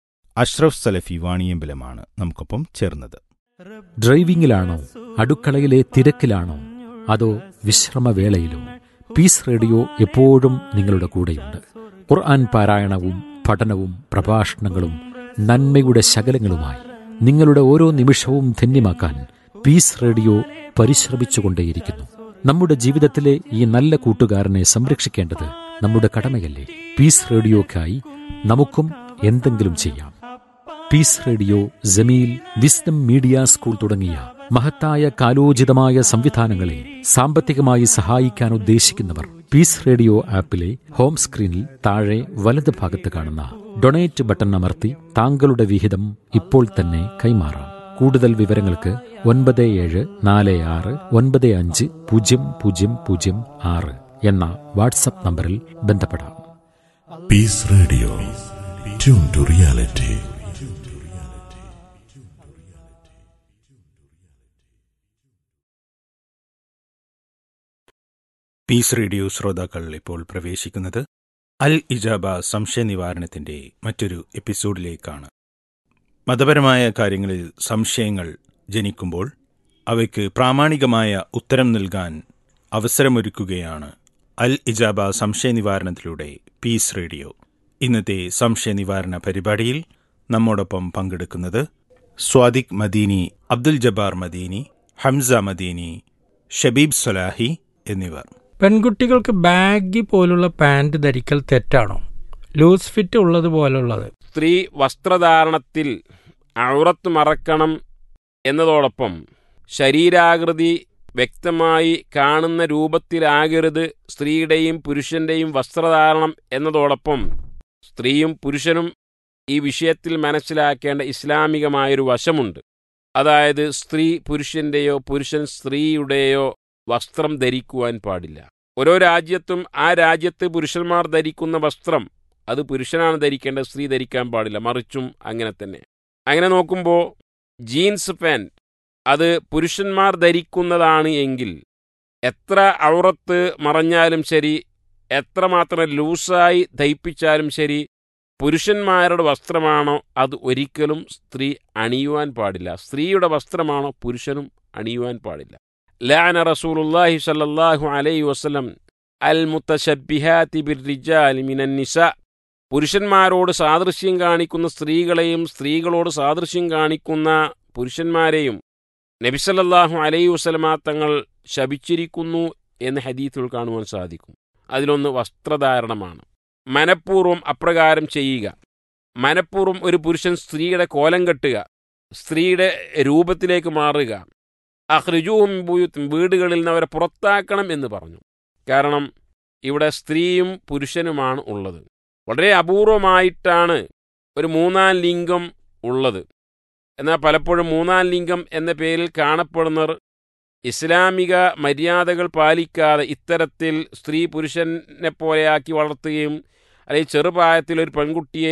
അഷ്റഫ് സലഫി വാണിയമ്പലമാണ് നമുക്കൊപ്പം ചേർന്നത് ഡ്രൈവിംഗിലാണോ അടുക്കളയിലെ തിരക്കിലാണോ അതോ വിശ്രമവേളയിലോ പീസ് റേഡിയോ എപ്പോഴും നിങ്ങളുടെ കൂടെയുണ്ട് ഖുർആൻ പാരായണവും പഠനവും പ്രഭാഷണങ്ങളും നന്മയുടെ ശകലങ്ങളുമായി നിങ്ങളുടെ ഓരോ നിമിഷവും ധന്യമാക്കാൻ പീസ് റേഡിയോ പരിശ്രമിച്ചുകൊണ്ടേയിരിക്കുന്നു നമ്മുടെ ജീവിതത്തിലെ ഈ നല്ല കൂട്ടുകാരനെ സംരക്ഷിക്കേണ്ടത് നമ്മുടെ കടമയല്ലേ പീസ് റേഡിയോക്കായി നമുക്കും എന്തെങ്കിലും ചെയ്യാം peace radio Jameel wisdom media school തുടങ്ങിയ മഹത്തായ കാലോചിതമായ സംവിധാനങ്ങളെ സാമ്പത്തികമായി സഹായിക്കാൻ ഉദ്ദേശിക്കുന്നവർ പീസ് റേഡിയോ ആപ്പിലെ ഹോം സ്ക്രീനിൽ താഴെ വലത് ഭാഗത്ത് കാണുന്ന ഡൊണേറ്റ് ബട്ടൺ അമർത്തി താങ്കളുടെ വിഹിതം ഇപ്പോൾ തന്നെ കൈമാറാം കൂടുതൽ വിവരങ്ങൾക്ക് ഒൻപത് ഏഴ് നാല് ആറ് ഒൻപത് അഞ്ച് പൂജ്യം പൂജ്യം പൂജ്യം ആറ് എന്ന വാട്സപ്പ് നമ്പറിൽ ബന്ധപ്പെടാം Peace Radio. Tune to reality. Peace radio ശ്രോതാക്കൾ ഇപ്പോൾ പ്രവേശിക്കുന്നത് അൽ ഇജാബ സംശയ നിവാരണത്തിന്റെ മറ്റൊരു എപ്പിസോഡിലേക്കാണ് മതപരമായ കാര്യങ്ങളിൽ സംശയങ്ങൾ ജനിക്കുമ്പോൾ അവയ്ക്ക് പ്രാമാണികമായ ഉത്തരം നൽകാൻ അവസരമൊരുക്കുകയാണ് അൽ ഇജാബ സംശയ നിവാരണത്തിലൂടെ പീസ് റേഡിയോ ഇന്നത്തെ സംശയ നിവാരണ പരിപാടിയിൽ നമ്മോടൊപ്പം പങ്കെടുക്കുന്നത് സ്വാദിഖ് മദീനി അബ്ദുൽ ജബ്ബാർ മദീനി ഹംസ മദീനി ഷബീബ് സൊലാഹി എന്നിവർ പെൺകുട്ടികൾക്ക് ബാഗി പോലുള്ള പാൻറ് ധരിക്കൽ തെറ്റാണോ ലൂസ് ഫിറ്റ് ഉള്ളത് പോലുള്ളത് സ്ത്രീ വസ്ത്രധാരണത്തിൽ ഔറത്ത് മറക്കണം എന്നതോടൊപ്പം ശരീരാകൃതി വ്യക്തമായി കാണുന്ന രൂപത്തിലാകരുത് സ്ത്രീയുടെയും പുരുഷന്റെയും വസ്ത്രധാരണം എന്നതോടൊപ്പം സ്ത്രീയും പുരുഷനും ഈ വിഷയത്തിൽ മനസ്സിലാക്കേണ്ട ഇസ്ലാമികമായൊരു വശമുണ്ട് അതായത് സ്ത്രീ പുരുഷന്റെയോ പുരുഷൻ സ്ത്രീയുടെയോ വസ്ത്രം ധരിക്കുവാൻ പാടില്ല ഓരോ രാജ്യത്തും ആ രാജ്യത്ത് പുരുഷന്മാർ ധരിക്കുന്ന വസ്ത്രം അത് പുരുഷനാണ് ധരിക്കേണ്ടത് സ്ത്രീ ധരിക്കാൻ പാടില്ല മറിച്ചും അങ്ങനെ തന്നെ അങ്ങനെ നോക്കുമ്പോൾ ജീൻസ് പാൻറ് അത് പുരുഷന്മാർ ധരിക്കുന്നതാണ് എങ്കിൽ എത്ര ഔറത്ത് മറഞ്ഞാലും ശരി എത്രമാത്രം ലൂസായി ധയിപ്പിച്ചാലും ശരി പുരുഷന്മാരുടെ വസ്ത്രമാണോ അത് ഒരിക്കലും സ്ത്രീ അണിയുവാൻ പാടില്ല സ്ത്രീയുടെ വസ്ത്രമാണോ പുരുഷനും അണിയുവാൻ പാടില്ല ലാന റസൂലുല്ലാഹി സല്ലല്ലാഹു അലൈഹി വസല്ലം അൽ മുത്തശബ്ബിഹാതി ബിർരിജാലി മിനൻ നിസ പുരുഷന്മാരോട് സാദൃശ്യം കാണിക്കുന്ന സ്ത്രീകളെയും സ്ത്രീകളോട് സാദൃശ്യം കാണിക്കുന്ന പുരുഷന്മാരെയും നബിസല്ലാഹു അലൈഹി വസലമ തങ്ങൾ ശപിച്ചിരിക്കുന്നു എന്ന് ഹദീത്തുകൾ കാണുവാൻ സാധിക്കും അതിലൊന്ന് വസ്ത്രധാരണമാണ് മനഃപൂർവ്വം അപ്രകാരം ചെയ്യുക മനഃപൂർവ്വം ഒരു പുരുഷൻ സ്ത്രീയുടെ കോലം കെട്ടുക സ്ത്രീയുടെ രൂപത്തിലേക്ക് മാറുക അഹ്റിജുവും ബൂയുത്തും വീടുകളിൽ നിന്ന് അവരെ പുറത്താക്കണം എന്ന് പറഞ്ഞു കാരണം ഇവിടെ സ്ത്രീയും പുരുഷനുമാണ് ഉള്ളത് വളരെ അപൂർവമായിട്ടാണ് ഒരു മൂന്നാം ലിംഗം ഉള്ളത് എന്നാൽ പലപ്പോഴും മൂന്നാം ലിംഗം എന്ന പേരിൽ കാണപ്പെടുന്നവർ ഇസ്ലാമിക മര്യാദകൾ പാലിക്കാതെ ഇത്തരത്തിൽ സ്ത്രീ പുരുഷനെ പോലെയാക്കി വളർത്തുകയും അല്ലെങ്കിൽ ചെറുപ്രായത്തിൽ ഒരു പെൺകുട്ടിയെ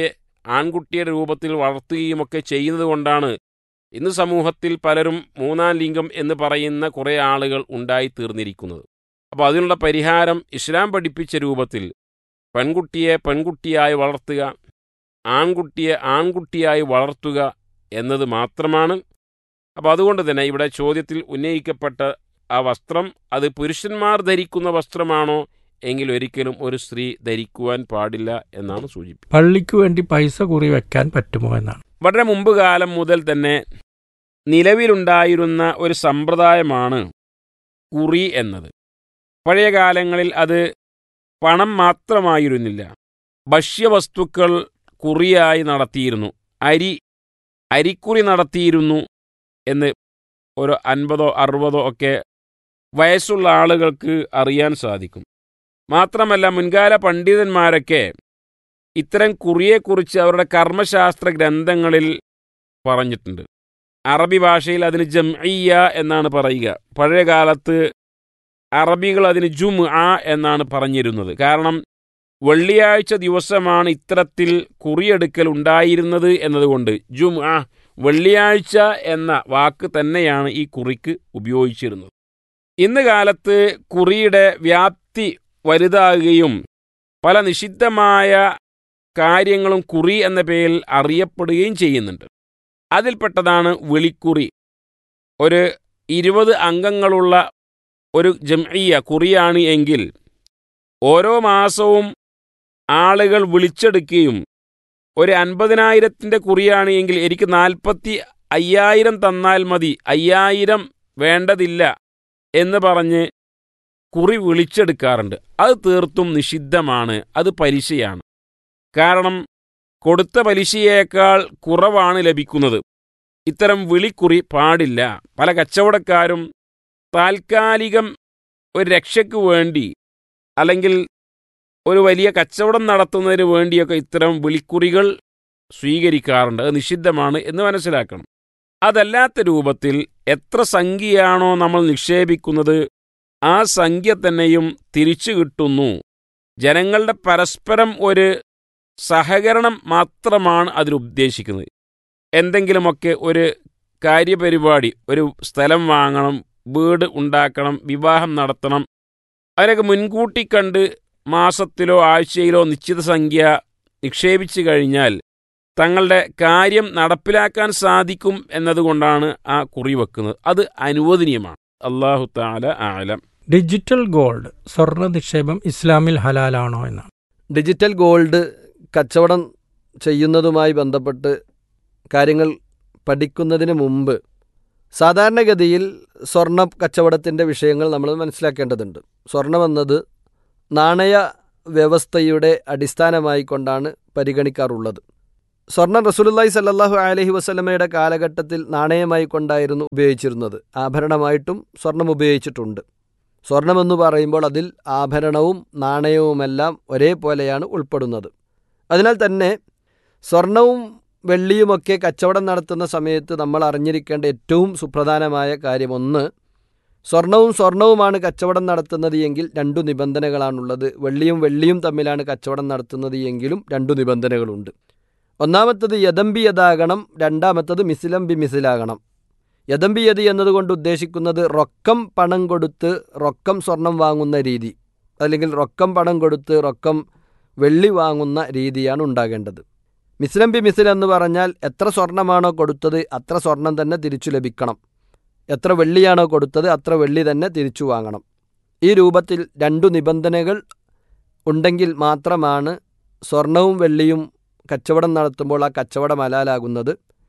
ആൺകുട്ടിയുടെ രൂപത്തിൽ വളർത്തുകയും ഒക്കെ ചെയ്യുന്നത് കൊണ്ടാണ് ഇന്ന് സമൂഹത്തിൽ പലരും മൂന്നാം ലിംഗം എന്ന് പറയുന്ന കുറേ ആളുകൾ ഉണ്ടായി തീർന്നിരിക്കുന്നത് അപ്പോൾ അതിനുള്ള പരിഹാരം ഇസ്ലാം പഠിപ്പിച്ച രൂപത്തിൽ പെൺകുട്ടിയെ പെൺകുട്ടിയായി വളർത്തുക ആൺകുട്ടിയെ ആൺകുട്ടിയായി വളർത്തുക എന്നത് മാത്രമാണ് അപ്പോൾ അതുകൊണ്ട് തന്നെ ഇവിടെ ചോദ്യത്തിൽ ഉന്നയിക്കപ്പെട്ട ആ വസ്ത്രം അത് പുരുഷന്മാർ ധരിക്കുന്ന വസ്ത്രമാണോ എങ്കിൽ ഒരിക്കലും ഒരു സ്ത്രീ ധരിക്കുവാൻ പാടില്ല എന്നാണ് സൂചിപ്പിക്കുന്നത് പള്ളിക്ക് വേണ്ടി പൈസ കുറി വെക്കാൻ പറ്റുമോ എന്നാണ് വളരെ മുമ്പ് കാലം മുതൽ തന്നെ നിലവിലുണ്ടായിരുന്ന ഒരു സമ്പ്രദായമാണ് കുറി എന്നത് പഴയ കാലങ്ങളിൽ അത് പണം മാത്രമായിരുന്നില്ല ഭക്ഷ്യവസ്തുക്കൾ കുറിയായി നടത്തിയിരുന്നു അരി അരിക്കുറി നടത്തിയിരുന്നു എന്ന് ഒരു അൻപതോ അറുപതോ ഒക്കെ വയസ്സുള്ള ആളുകൾക്ക് അറിയാൻ സാധിക്കും മാത്രമല്ല മുൻകാല പണ്ഡിതന്മാരൊക്കെ ഇത്തരം കുറിയെക്കുറിച്ച് അവരുടെ കർമ്മശാസ്ത്ര ഗ്രന്ഥങ്ങളിൽ പറഞ്ഞിട്ടുണ്ട് അറബി ഭാഷയിൽ അതിന് ജംഇയ്യ എന്നാണ് പറയുക പഴയ കാലത്ത് അറബികൾ അതിന് ജും ആ എന്നാണ് പറഞ്ഞിരുന്നത് കാരണം വെള്ളിയാഴ്ച ദിവസമാണ് ഇത്തരത്തിൽ കുറിയെടുക്കൽ ഉണ്ടായിരുന്നത് എന്നതുകൊണ്ട് ജും ആ വെള്ളിയാഴ്ച എന്ന വാക്ക് തന്നെയാണ് ഈ കുറിക്ക് ഉപയോഗിച്ചിരുന്നത് ഇന്ന് കാലത്ത് കുറിയുടെ വ്യാപ്തി വലുതാകുകയും പല നിഷിദ്ധമായ കാര്യങ്ങളും കുറി എന്ന പേരിൽ അറിയപ്പെടുകയും ചെയ്യുന്നുണ്ട് അതിൽപ്പെട്ടതാണ് വിളിക്കുറി ഒരു ഇരുപത് അംഗങ്ങളുള്ള ഒരു ജംഇയ്യ കുറിയാണ് എങ്കിൽ ഓരോ മാസവും ആളുകൾ വിളിച്ചെടുക്കുകയും ഒരു അൻപതിനായിരത്തിൻ്റെ കുറിയാണ് എങ്കിൽ എനിക്ക് നാൽപ്പത്തി അയ്യായിരം തന്നാൽ മതി അയ്യായിരം വേണ്ടതില്ല എന്ന് പറഞ്ഞ് കുറി വിളിച്ചെടുക്കാറുണ്ട് അത് തീർത്തും നിഷിദ്ധമാണ് അത് പലിശയാണ് കാരണം കൊടുത്ത പലിശയേക്കാൾ കുറവാണ് ലഭിക്കുന്നത് ഇത്തരം വിളിക്കുറി പാടില്ല പല കച്ചവടക്കാരും താൽക്കാലികം ഒരു രക്ഷയ്ക്ക് വേണ്ടി അല്ലെങ്കിൽ ഒരു വലിയ കച്ചവടം നടത്തുന്നതിന് വേണ്ടിയൊക്കെ ഇത്തരം വിളിക്കുറികൾ സ്വീകരിക്കാറുണ്ട് അത് നിഷിദ്ധമാണ് എന്ന് മനസ്സിലാക്കണം അതല്ലാത്ത രൂപത്തിൽ എത്ര സംഖ്യയാണോ നമ്മൾ നിക്ഷേപിക്കുന്നത് ആ സംഖ്യ തന്നെയും തിരിച്ചു കിട്ടുന്നു ജനങ്ങളുടെ പരസ്പരം ഒരു സഹകരണം മാത്രമാണ് അതിലുദ്ദേശിക്കുന്നത് എന്തെങ്കിലുമൊക്കെ ഒരു കാര്യപരിപാടി ഒരു സ്ഥലം വാങ്ങണം വീട് ഉണ്ടാക്കണം വിവാഹം നടത്തണം അതിനൊക്കെ മുൻകൂട്ടി കണ്ട് മാസത്തിലോ ആഴ്ചയിലോ നിശ്ചിത സംഖ്യ നിക്ഷേപിച്ചു കഴിഞ്ഞാൽ തങ്ങളുടെ കാര്യം നടപ്പിലാക്കാൻ സാധിക്കും എന്നതുകൊണ്ടാണ് ആ കുറി വെക്കുന്നത് അത് അനുവദനീയമാണ് അള്ളാഹു താല ആലം ഡിജിറ്റൽ ഗോൾഡ് സ്വർണ്ണ നിക്ഷേപം ഇസ്ലാമിൽ ഹലാലാണോ എന്നാണ് ഡിജിറ്റൽ ഗോൾഡ് കച്ചവടം ചെയ്യുന്നതുമായി ബന്ധപ്പെട്ട് കാര്യങ്ങൾ പഠിക്കുന്നതിന് മുമ്പ് സാധാരണഗതിയിൽ സ്വർണ്ണ കച്ചവടത്തിൻ്റെ വിഷയങ്ങൾ നമ്മൾ മനസ്സിലാക്കേണ്ടതുണ്ട് സ്വർണമെന്നത് നാണയ വ്യവസ്ഥയുടെ അടിസ്ഥാനമായി കൊണ്ടാണ് പരിഗണിക്കാറുള്ളത് സ്വർണം റസൂലുല്ലായി സല്ലാഹു അലഹി വസ്ലമയുടെ കാലഘട്ടത്തിൽ നാണയമായി കൊണ്ടായിരുന്നു ഉപയോഗിച്ചിരുന്നത് ആഭരണമായിട്ടും സ്വർണം ഉപയോഗിച്ചിട്ടുണ്ട് സ്വർണമെന്ന് പറയുമ്പോൾ അതിൽ ആഭരണവും നാണയവുമെല്ലാം ഒരേപോലെയാണ് ഉൾപ്പെടുന്നത് അതിനാൽ തന്നെ സ്വർണവും വെള്ളിയുമൊക്കെ കച്ചവടം നടത്തുന്ന സമയത്ത് നമ്മൾ അറിഞ്ഞിരിക്കേണ്ട ഏറ്റവും സുപ്രധാനമായ കാര്യം ഒന്ന് സ്വർണവും സ്വർണവുമാണ് കച്ചവടം നടത്തുന്നത് എങ്കിൽ രണ്ടു നിബന്ധനകളാണുള്ളത് വെള്ളിയും വെള്ളിയും തമ്മിലാണ് കച്ചവടം നടത്തുന്നത് എങ്കിലും രണ്ടു നിബന്ധനകളുണ്ട് ഒന്നാമത്തത് യദംബിയതാകണം രണ്ടാമത്തത് മിസിലം ബി മിസിലാകണം യദംബിയതി എന്നതുകൊണ്ട് ഉദ്ദേശിക്കുന്നത് റൊക്കം പണം കൊടുത്ത് റൊക്കം സ്വർണം വാങ്ങുന്ന രീതി അല്ലെങ്കിൽ റൊക്കം പണം കൊടുത്ത് റൊക്കം വെള്ളി വാങ്ങുന്ന രീതിയാണ് ഉണ്ടാകേണ്ടത് മിസ്ലം ബി മിസിൽ എന്ന് പറഞ്ഞാൽ എത്ര സ്വർണമാണോ കൊടുത്തത് അത്ര സ്വർണം തന്നെ തിരിച്ചു ലഭിക്കണം എത്ര വെള്ളിയാണോ കൊടുത്തത് അത്ര വെള്ളി തന്നെ തിരിച്ചു വാങ്ങണം ഈ രൂപത്തിൽ രണ്ടു നിബന്ധനകൾ ഉണ്ടെങ്കിൽ മാത്രമാണ് സ്വർണവും വെള്ളിയും കച്ചവടം നടത്തുമ്പോൾ ആ കച്ചവടം ഹലാലാകുന്നത്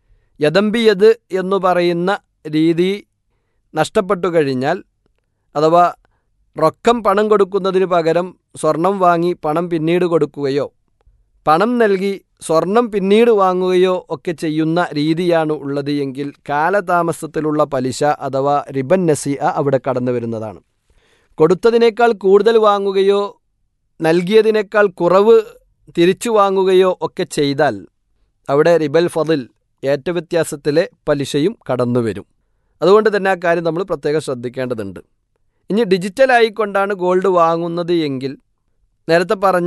യദംബിയത് എന്നു പറയുന്ന രീതി നഷ്ടപ്പെട്ടു കഴിഞ്ഞാൽ അഥവാ റൊക്കം പണം കൊടുക്കുന്നതിന് പകരം സ്വർണം വാങ്ങി പണം പിന്നീട് കൊടുക്കുകയോ പണം നൽകി സ്വർണം പിന്നീട് വാങ്ങുകയോ ഒക്കെ ചെയ്യുന്ന രീതിയാണ് ഉള്ളത് എങ്കിൽ കാലതാമസത്തിലുള്ള പലിശ അഥവാ റിബൻ നസിയ അവിടെ കടന്നു വരുന്നതാണ് കൊടുത്തതിനേക്കാൾ കൂടുതൽ വാങ്ങുകയോ നൽകിയതിനേക്കാൾ കുറവ് തിരിച്ചു വാങ്ങുകയോ ഒക്കെ ചെയ്താൽ അവിടെ റിബൽ ഫതിൽ ഏറ്റവ്യത്യാസത്തിലെ പലിശയും കടന്നു വരും അതുകൊണ്ട് തന്നെ ആ കാര്യം നമ്മൾ പ്രത്യേകം ശ്രദ്ധിക്കേണ്ടതുണ്ട് ഇനി ഡിജിറ്റലായിക്കൊണ്ടാണ് ഗോൾഡ് വാങ്ങുന്നത് എങ്കിൽ നേരത്തെ പറഞ്ഞ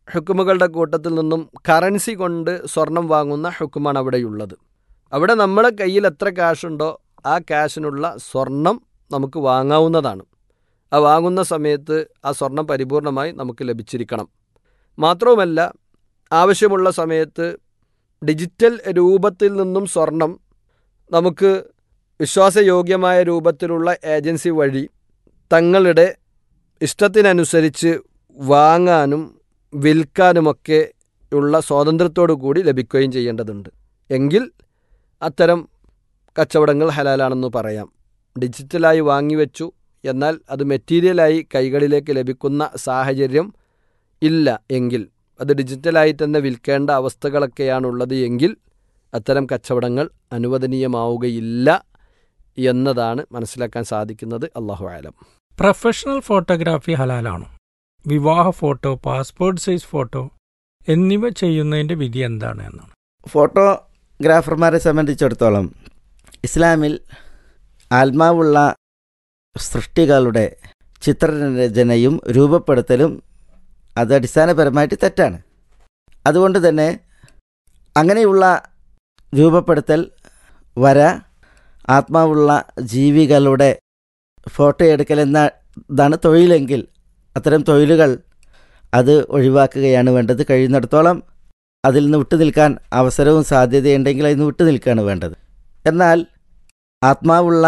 ഹുക്കുമുകളുടെ കൂട്ടത്തിൽ നിന്നും കറൻസി കൊണ്ട് സ്വർണം വാങ്ങുന്ന ഹുക്കുമാണ് അവിടെയുള്ളത് അവിടെ നമ്മളെ കയ്യിൽ എത്ര ക്യാഷുണ്ടോ ആ ക്യാഷിനുള്ള സ്വർണം നമുക്ക് വാങ്ങാവുന്നതാണ് ആ വാങ്ങുന്ന സമയത്ത് ആ സ്വർണം പരിപൂർണമായി നമുക്ക് ലഭിച്ചിരിക്കണം മാത്രവുമല്ല ആവശ്യമുള്ള സമയത്ത് ഡിജിറ്റൽ രൂപത്തിൽ നിന്നും സ്വർണം നമുക്ക് വിശ്വാസയോഗ്യമായ രൂപത്തിലുള്ള ഏജൻസി വഴി തങ്ങളുടെ ഇഷ്ടത്തിനനുസരിച്ച് വാങ്ങാനും വിൽക്കാനുമൊക്കെ ഉള്ള സ്വാതന്ത്ര്യത്തോടു കൂടി ലഭിക്കുകയും ചെയ്യേണ്ടതുണ്ട് എങ്കിൽ അത്തരം കച്ചവടങ്ങൾ ഹലാലാണെന്ന് പറയാം ഡിജിറ്റലായി വാങ്ങിവെച്ചു എന്നാൽ അത് മെറ്റീരിയലായി കൈകളിലേക്ക് ലഭിക്കുന്ന സാഹചര്യം ഇല്ല എങ്കിൽ അത് ഡിജിറ്റലായി തന്നെ വിൽക്കേണ്ട അവസ്ഥകളൊക്കെയാണുള്ളത് എങ്കിൽ അത്തരം കച്ചവടങ്ങൾ അനുവദനീയമാവുകയില്ല എന്നതാണ് മനസ്സിലാക്കാൻ സാധിക്കുന്നത് അള്ളാഹു ആലം പ്രൊഫഷണൽ ഫോട്ടോഗ്രാഫി ഹലാലാണോ വിവാഹ ഫോട്ടോ പാസ്പോർട്ട് സൈസ് ഫോട്ടോ എന്നിവ ചെയ്യുന്നതിന്റെ വിധി എന്താണ് എന്നാണ് ഫോട്ടോഗ്രാഫർമാരെ സംബന്ധിച്ചിടത്തോളം ഇസ്ലാമിൽ ആത്മാവുള്ള സൃഷ്ടികളുടെ ചിത്രരചനയും രൂപപ്പെടുത്തലും അത് അടിസ്ഥാനപരമായിട്ട് തെറ്റാണ് അതുകൊണ്ട് തന്നെ അങ്ങനെയുള്ള രൂപപ്പെടുത്തൽ വര ആത്മാവുള്ള ജീവികളുടെ ഫോട്ടോ എടുക്കൽ എന്നതാണ് തൊഴിലെങ്കിൽ അത്തരം തൊഴിലുകൾ അത് ഒഴിവാക്കുകയാണ് വേണ്ടത് കഴിയുന്നിടത്തോളം അതിൽ നിന്ന് വിട്ടു നിൽക്കാൻ അവസരവും സാധ്യതയുണ്ടെങ്കിൽ അതിൽ നിന്ന് വിട്ടു നിൽക്കുകയാണ് വേണ്ടത് എന്നാൽ ആത്മാവുള്ള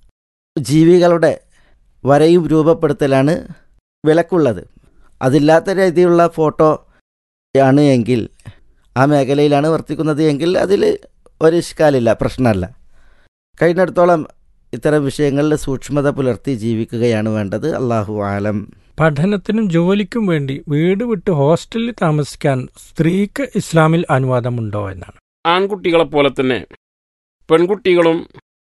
ജീവികളുടെ വരയും രൂപപ്പെടുത്തലാണ് വിലക്കുള്ളത് അതില്ലാത്ത രീതിയിലുള്ള ഫോട്ടോ ആണ് എങ്കിൽ ആ മേഖലയിലാണ് വർത്തിക്കുന്നത് എങ്കിൽ അതിൽ ഒരു ഇഷ്കാലില്ല പ്രശ്നമല്ല കഴിഞ്ഞിടത്തോളം ഇത്തരം വിഷയങ്ങളിൽ സൂക്ഷ്മത പുലർത്തി ജീവിക്കുകയാണ് വേണ്ടത് അള്ളാഹു ആലം പഠനത്തിനും ജോലിക്കും വേണ്ടി വീട് വിട്ട് ഹോസ്റ്റലിൽ താമസിക്കാൻ സ്ത്രീക്ക് ഇസ്ലാമിൽ അനുവാദമുണ്ടോ എന്നാണ് ആൺകുട്ടികളെ പോലെ തന്നെ പെൺകുട്ടികളും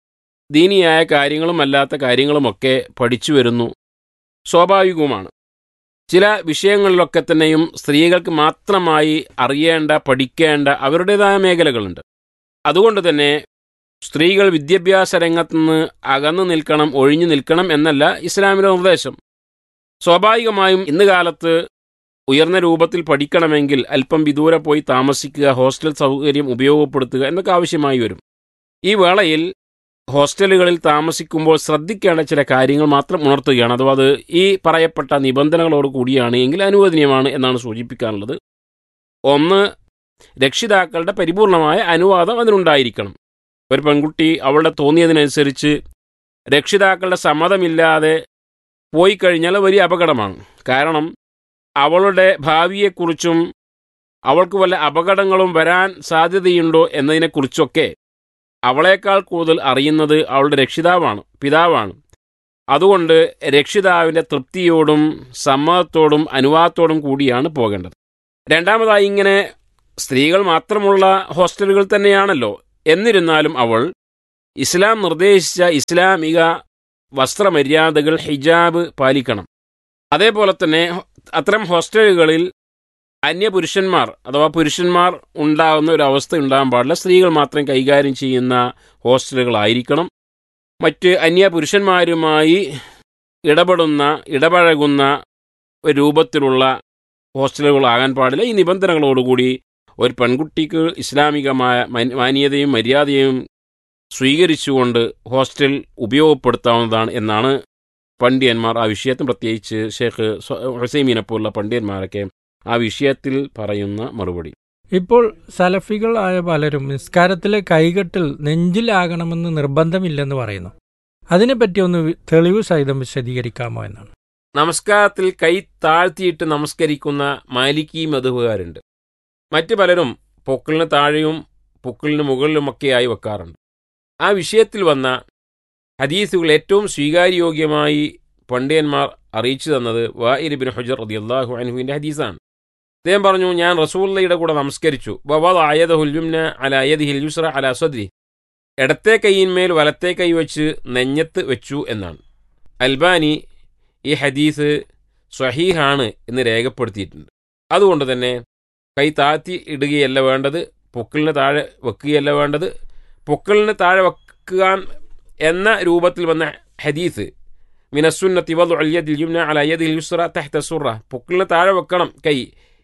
ദീനിയായ കാര്യങ്ങളും അല്ലാത്ത കാര്യങ്ങളുമൊക്കെ പഠിച്ചു വരുന്നു സ്വാഭാവികവുമാണ് ചില വിഷയങ്ങളിലൊക്കെ തന്നെയും സ്ത്രീകൾക്ക് മാത്രമായി അറിയേണ്ട പഠിക്കേണ്ട അവരുടേതായ മേഖലകളുണ്ട് അതുകൊണ്ട് തന്നെ സ്ത്രീകൾ വിദ്യാഭ്യാസ രംഗത്ത് നിന്ന് അകന്നു നിൽക്കണം ഒഴിഞ്ഞു നിൽക്കണം എന്നല്ല ഇസ്ലാമിലെ നിർദ്ദേശം സ്വാഭാവികമായും ഇന്ന് കാലത്ത് ഉയർന്ന രൂപത്തിൽ പഠിക്കണമെങ്കിൽ അല്പം വിദൂരെ പോയി താമസിക്കുക ഹോസ്റ്റൽ സൗകര്യം ഉപയോഗപ്പെടുത്തുക എന്നൊക്കെ ആവശ്യമായി വരും ഈ വേളയിൽ ഹോസ്റ്റലുകളിൽ താമസിക്കുമ്പോൾ ശ്രദ്ധിക്കേണ്ട ചില കാര്യങ്ങൾ മാത്രം ഉണർത്തുകയാണ് അഥവാ അത് ഈ പറയപ്പെട്ട നിബന്ധനകളോട് കൂടിയാണ് എങ്കിൽ അനുവദനീയമാണ് എന്നാണ് സൂചിപ്പിക്കാനുള്ളത് ഒന്ന് രക്ഷിതാക്കളുടെ പരിപൂർണമായ അനുവാദം അതിനുണ്ടായിരിക്കണം ഒരു പെൺകുട്ടി അവളുടെ തോന്നിയതിനനുസരിച്ച് രക്ഷിതാക്കളുടെ സമ്മതമില്ലാതെ പോയി കഴിഞ്ഞാൽ വലിയ അപകടമാണ് കാരണം അവളുടെ ഭാവിയെക്കുറിച്ചും അവൾക്ക് വല്ല അപകടങ്ങളും വരാൻ സാധ്യതയുണ്ടോ എന്നതിനെക്കുറിച്ചൊക്കെ അവളേക്കാൾ കൂടുതൽ അറിയുന്നത് അവളുടെ രക്ഷിതാവാണ് പിതാവാണ് അതുകൊണ്ട് രക്ഷിതാവിൻ്റെ തൃപ്തിയോടും സമ്മതത്തോടും അനുവാദത്തോടും കൂടിയാണ് പോകേണ്ടത് രണ്ടാമതായി ഇങ്ങനെ സ്ത്രീകൾ മാത്രമുള്ള ഹോസ്റ്റലുകൾ തന്നെയാണല്ലോ എന്നിരുന്നാലും അവൾ ഇസ്ലാം നിർദ്ദേശിച്ച ഇസ്ലാമിക വസ്ത്രമര്യാദകൾ ഹിജാബ് പാലിക്കണം അതേപോലെ തന്നെ അത്തരം ഹോസ്റ്റലുകളിൽ അന്യപുരുഷന്മാർ അഥവാ പുരുഷന്മാർ ഉണ്ടാകുന്ന ഒരു അവസ്ഥ ഉണ്ടാകാൻ പാടില്ല സ്ത്രീകൾ മാത്രം കൈകാര്യം ചെയ്യുന്ന ഹോസ്റ്റലുകളായിരിക്കണം മറ്റ് അന്യ പുരുഷന്മാരുമായി ഇടപെടുന്ന ഇടപഴകുന്ന ഒരു രൂപത്തിലുള്ള ഹോസ്റ്റലുകളാകാൻ പാടില്ല ഈ നിബന്ധനകളോടുകൂടി ഒരു പെൺകുട്ടിക്ക് ഇസ്ലാമികമായ മാന്യതയും മര്യാദയും സ്വീകരിച്ചുകൊണ്ട് ഹോസ്റ്റൽ ഉപയോഗപ്പെടുത്താവുന്നതാണ് എന്നാണ് പണ്ഡിയന്മാർ ആ വിഷയത്തിൽ പ്രത്യേകിച്ച് ഷേഖ് ഹുസൈമീനെ പോലുള്ള പണ്ഡിയന്മാരൊക്കെ ആ വിഷയത്തിൽ പറയുന്ന മറുപടി ഇപ്പോൾ സലഫികളായ പലരും നിസ്കാരത്തിലെ കൈകെട്ടിൽ നെഞ്ചിലാകണമെന്ന് നിർബന്ധമില്ലെന്ന് പറയുന്നു അതിനെപ്പറ്റി ഒന്ന് തെളിവ് സഹിതം വിശദീകരിക്കാമോ എന്നാണ് നമസ്കാരത്തിൽ കൈ താഴ്ത്തിയിട്ട് നമസ്കരിക്കുന്ന മാലിക്കി മധുവുകാരുണ്ട് മറ്റു പലരും പൊക്കിളിന് താഴെയും പൊക്കിളിന് മുകളിലുമൊക്കെയായി വെക്കാറുണ്ട് ആ വിഷയത്തിൽ വന്ന ഹദീസുകൾ ഏറ്റവും സ്വീകാര്യോഗ്യമായി പണ്ഡിയന്മാർ അറിയിച്ചു തന്നത് വാഇരിബിൻ ഹുജർ റദിയല്ലാഹു അൻഹുവിൻ്റെ ഹദീസാണ് അദ്ദേഹം പറഞ്ഞു ഞാൻ റസൂള്ളയുടെ കൂടെ നമസ്കരിച്ചു വവാദ ആയത ഹുൽയുംന അല അയദി ഹിൽയുസ്ര അല സദ്രി ഇടത്തെ കൈയിന്മേൽ വലത്തെ കൈ വെച്ച് നെഞ്ഞത്ത് വെച്ചു എന്നാണ് അൽബാനി ഈ ഹദീസ് സ്വഹീഹാണ് എന്ന് രേഖപ്പെടുത്തിയിട്ടുണ്ട് അതുകൊണ്ട് തന്നെ കൈ താഴ്ത്തി ഇടുകയല്ല വേണ്ടത് പൊക്കിളിന് താഴെ വെക്കുകയല്ല വേണ്ടത് പൊക്കിളിന് താഴെ വെക്കാൻ എന്ന രൂപത്തിൽ വന്ന ഹദീസ് മിനസുന്നത്തി വദു അൽ യദിൽ യുംന അല യദിൽ യുസ്ര തഹ്ത സുറ പൊക്കിളിന് താഴെ വെക്കണം കൈ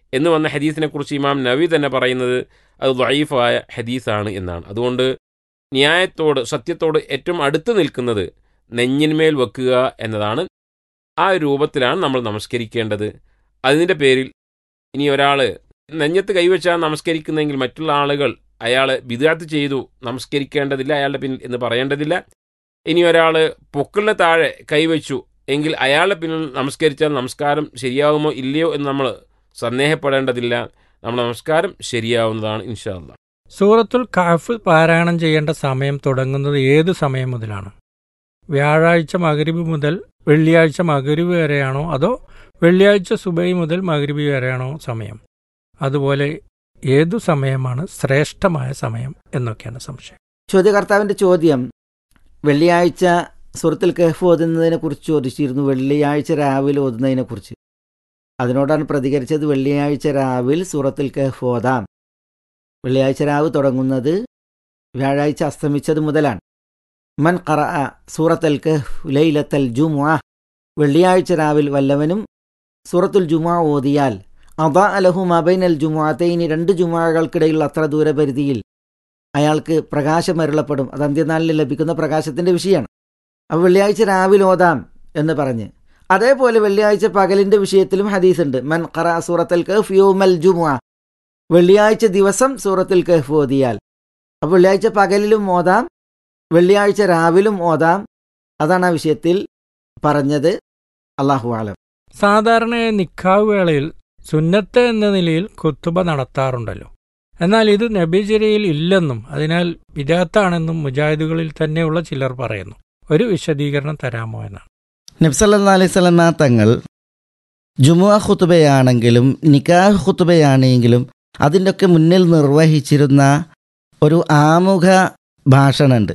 എന്ന് വന്ന ഹദീസിനെ കുറിച്ച് ഇമാം നവി തന്നെ പറയുന്നത് അത് ദൈഫായ ഹദീസാണ് എന്നാണ് അതുകൊണ്ട് ന്യായത്തോട് സത്യത്തോട് ഏറ്റവും അടുത്ത് നിൽക്കുന്നത് നെഞ്ഞിന്മേൽ വെക്കുക എന്നതാണ് ആ രൂപത്തിലാണ് നമ്മൾ നമസ്കരിക്കേണ്ടത് അതിൻ്റെ പേരിൽ ഇനി ഒരാൾ നെഞ്ഞത്ത് കൈവച്ചാൽ നമസ്കരിക്കുന്നെങ്കിൽ മറ്റുള്ള ആളുകൾ അയാൾ വിദാത്ത് ചെയ്തു നമസ്കരിക്കേണ്ടതില്ല അയാളുടെ പിന്നിൽ എന്ന് പറയേണ്ടതില്ല ഇനി ഒരാൾ പൊക്കിളിന് താഴെ കൈവച്ചു എങ്കിൽ അയാളുടെ പിന്നിൽ നമസ്കരിച്ചാൽ നമസ്കാരം ശരിയാകുമോ ഇല്ലയോ എന്ന് നമ്മൾ സന്ദേഹപ്പെടേണ്ടതില്ല നമ്മുടെ നമസ്കാരം ശരിയാവുന്നതാണ് ഇൻഷാല്ല സൂറത്തുൽ കാഫ് പാരായണം ചെയ്യേണ്ട സമയം തുടങ്ങുന്നത് ഏത് സമയം മുതലാണ് വ്യാഴാഴ്ച മകരിബ് മുതൽ വെള്ളിയാഴ്ച മകരിബ് വരെയാണോ അതോ വെള്ളിയാഴ്ച സുബൈ മുതൽ മകരിബ് വരെയാണോ സമയം അതുപോലെ ഏതു സമയമാണ് ശ്രേഷ്ഠമായ സമയം എന്നൊക്കെയാണ് സംശയം ചോദ്യകർത്താവിന്റെ ചോദ്യം വെള്ളിയാഴ്ച സുഹൃത്തിൽ കഹഫ് ഓതുന്നതിനെ കുറിച്ച് ചോദിച്ചിരുന്നു വെള്ളിയാഴ്ച രാവിലെ ഓതുന്നതിനെ കുറിച്ച് അതിനോടാണ് പ്രതികരിച്ചത് വെള്ളിയാഴ്ച രാവിൽ സൂറത്തിൽ കഹഫ് ഓതാം വെള്ളിയാഴ്ച രാവ് തുടങ്ങുന്നത് വ്യാഴാഴ്ച അസ്തമിച്ചത് മുതലാണ് മൻ ഖറ സൂറത്തൽ കഹ് ലൈലത്തൽ ജുമുഅ വെള്ളിയാഴ്ച രാവിൽ വല്ലവനും സൂറത്തുൽ ജുമുഅ ഓതിയാൽ അദാ അലഹു മബൈനൽ ജുമുഅത്തൈനി രണ്ട് ജുമുഅകൾക്കിടയിലുള്ള അത്ര ദൂരപരിധിയിൽ അയാൾക്ക് പ്രകാശമരുളപ്പെടും അത് അന്ത്യനാളിൽ ലഭിക്കുന്ന പ്രകാശത്തിന്റെ വിഷയമാണ് അപ്പോൾ വെള്ളിയാഴ്ച രാവിലെ ഓതാം എന്ന് പറഞ്ഞ് അതേപോലെ വെള്ളിയാഴ്ച പകലിന്റെ വിഷയത്തിലും ഹദീസ് ഉണ്ട് മൻ ഖറ സൂറത്തൽ കഹ്ഫ് യൗമൽ ജുമുഅ വെള്ളിയാഴ്ച ദിവസം സൂറത്തുൽ കഹ്ഫ് ഓതിയാൽ അപ്പോൾ വെള്ളിയാഴ്ച പകലിലും ഓതാം വെള്ളിയാഴ്ച രാവിലും ഓതാം അതാണ് ആ വിഷയത്തിൽ പറഞ്ഞത് അള്ളാഹു ആലം സാധാരണ നിക്കാവ് വേളയിൽ സുന്നത്ത് എന്ന നിലയിൽ കുത്തുബ നടത്താറുണ്ടല്ലോ എന്നാൽ ഇത് നബിചര്യയിൽ ഇല്ലെന്നും അതിനാൽ വിദാത്താണെന്നും മുജാഹിദുകളിൽ തന്നെയുള്ള ചിലർ പറയുന്നു ഒരു വിശദീകരണം തരാമോ എന്നാണ് നബ്സല്ലാ അലൈഹി സ്വലമ തങ്ങൾ ജുമുഅ ഖുത്തുബയാണെങ്കിലും നിക്കാഹ് ഖുത്തുബയാണെങ്കിലും അതിൻ്റെയൊക്കെ മുന്നിൽ നിർവഹിച്ചിരുന്ന ഒരു ആമുഖ ഭാഷണമുണ്ട്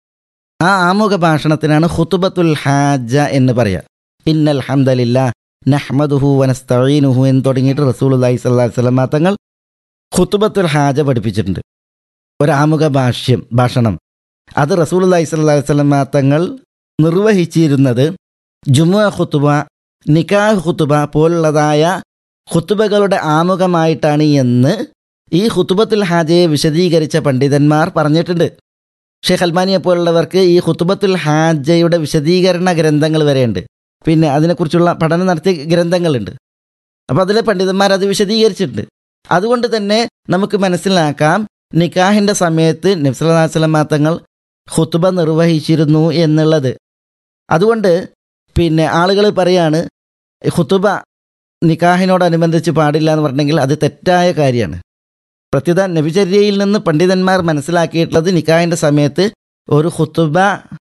ആ ആമുഖ ഭാഷണത്തിനാണ് ഖുത്തുബത്തുൽ ഹാജ എന്ന് പറയുക ഇന്നൽ ഹംദലില്ല നഹ്മദുഹു വനസ്തഈനുഹു എന്ന് തുടങ്ങിയിട്ട് റസൂലുള്ളാഹി സ്വല്ലല്ലാഹി അലൈഹി വസല്ലമ തങ്ങൾ ഖുത്തുബത്തുൽ ഹാജ പഠിപ്പിച്ചിട്ടുണ്ട് ഒരു ആമുഖ ഭാഷ്യം ഭാഷണം അത് റസൂലുള്ളാഹി സ്വല്ലല്ലാഹി അലൈഹി വസല്ലമ തങ്ങൾ നിർവഹിച്ചിരുന്നത് ജുമുഅ ഖുത്തുബ നിക്കാഹ് ഖുത്തുബ പോലുള്ളതായ ഖുത്തുബകളുടെ ആമുഖമായിട്ടാണ് എന്ന് ഈ ഖുത്തുബത്തുൽ ഹാജയെ വിശദീകരിച്ച പണ്ഡിതന്മാർ പറഞ്ഞിട്ടുണ്ട് ഷെയ്ഖ് അൽമാനിയെ പോലുള്ളവർക്ക് ഈ ഖുത്തുബത്തുൽ ഹാജയുടെ വിശദീകരണ ഗ്രന്ഥങ്ങൾ വരെയുണ്ട് പിന്നെ അതിനെക്കുറിച്ചുള്ള പഠനം നടത്തിയ ഗ്രന്ഥങ്ങളുണ്ട് അപ്പോൾ അതിലെ പണ്ഡിതന്മാർ അത് വിശദീകരിച്ചിട്ടുണ്ട് അതുകൊണ്ട് തന്നെ നമുക്ക് മനസ്സിലാക്കാം നിക്കാഹിൻ്റെ സമയത്ത് നബ്സലാസ്ലമ തങ്ങൾ ഖുത്തുബ നിർവഹിച്ചിരുന്നു എന്നുള്ളത് അതുകൊണ്ട് പിന്നെ ആളുകൾ പറയാണ് ഖുത്തുബ നിക്കാഹിനോടനുബന്ധിച്ച് പാടില്ല എന്ന് പറഞ്ഞെങ്കിൽ അത് തെറ്റായ കാര്യമാണ് പ്രത്യുത നബിചര്യയിൽ നിന്ന് പണ്ഡിതന്മാർ മനസ്സിലാക്കിയിട്ടുള്ളത് നിക്കാഹിൻ്റെ സമയത്ത് ഒരു ഖുത്തുബ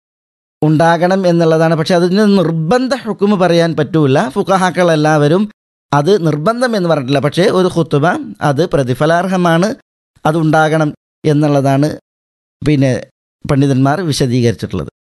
ഉണ്ടാകണം എന്നുള്ളതാണ് പക്ഷെ അതിന് നിർബന്ധ ഹുക്കുമ് പറയാൻ പറ്റൂല ഫുഖഹാക്കൾ എല്ലാവരും അത് നിർബന്ധം എന്ന് പറഞ്ഞിട്ടില്ല പക്ഷേ ഒരു ഖുത്തുബ അത് പ്രതിഫലാർഹമാണ് അതുണ്ടാകണം എന്നുള്ളതാണ് പിന്നെ പണ്ഡിതന്മാർ വിശദീകരിച്ചിട്ടുള്ളത്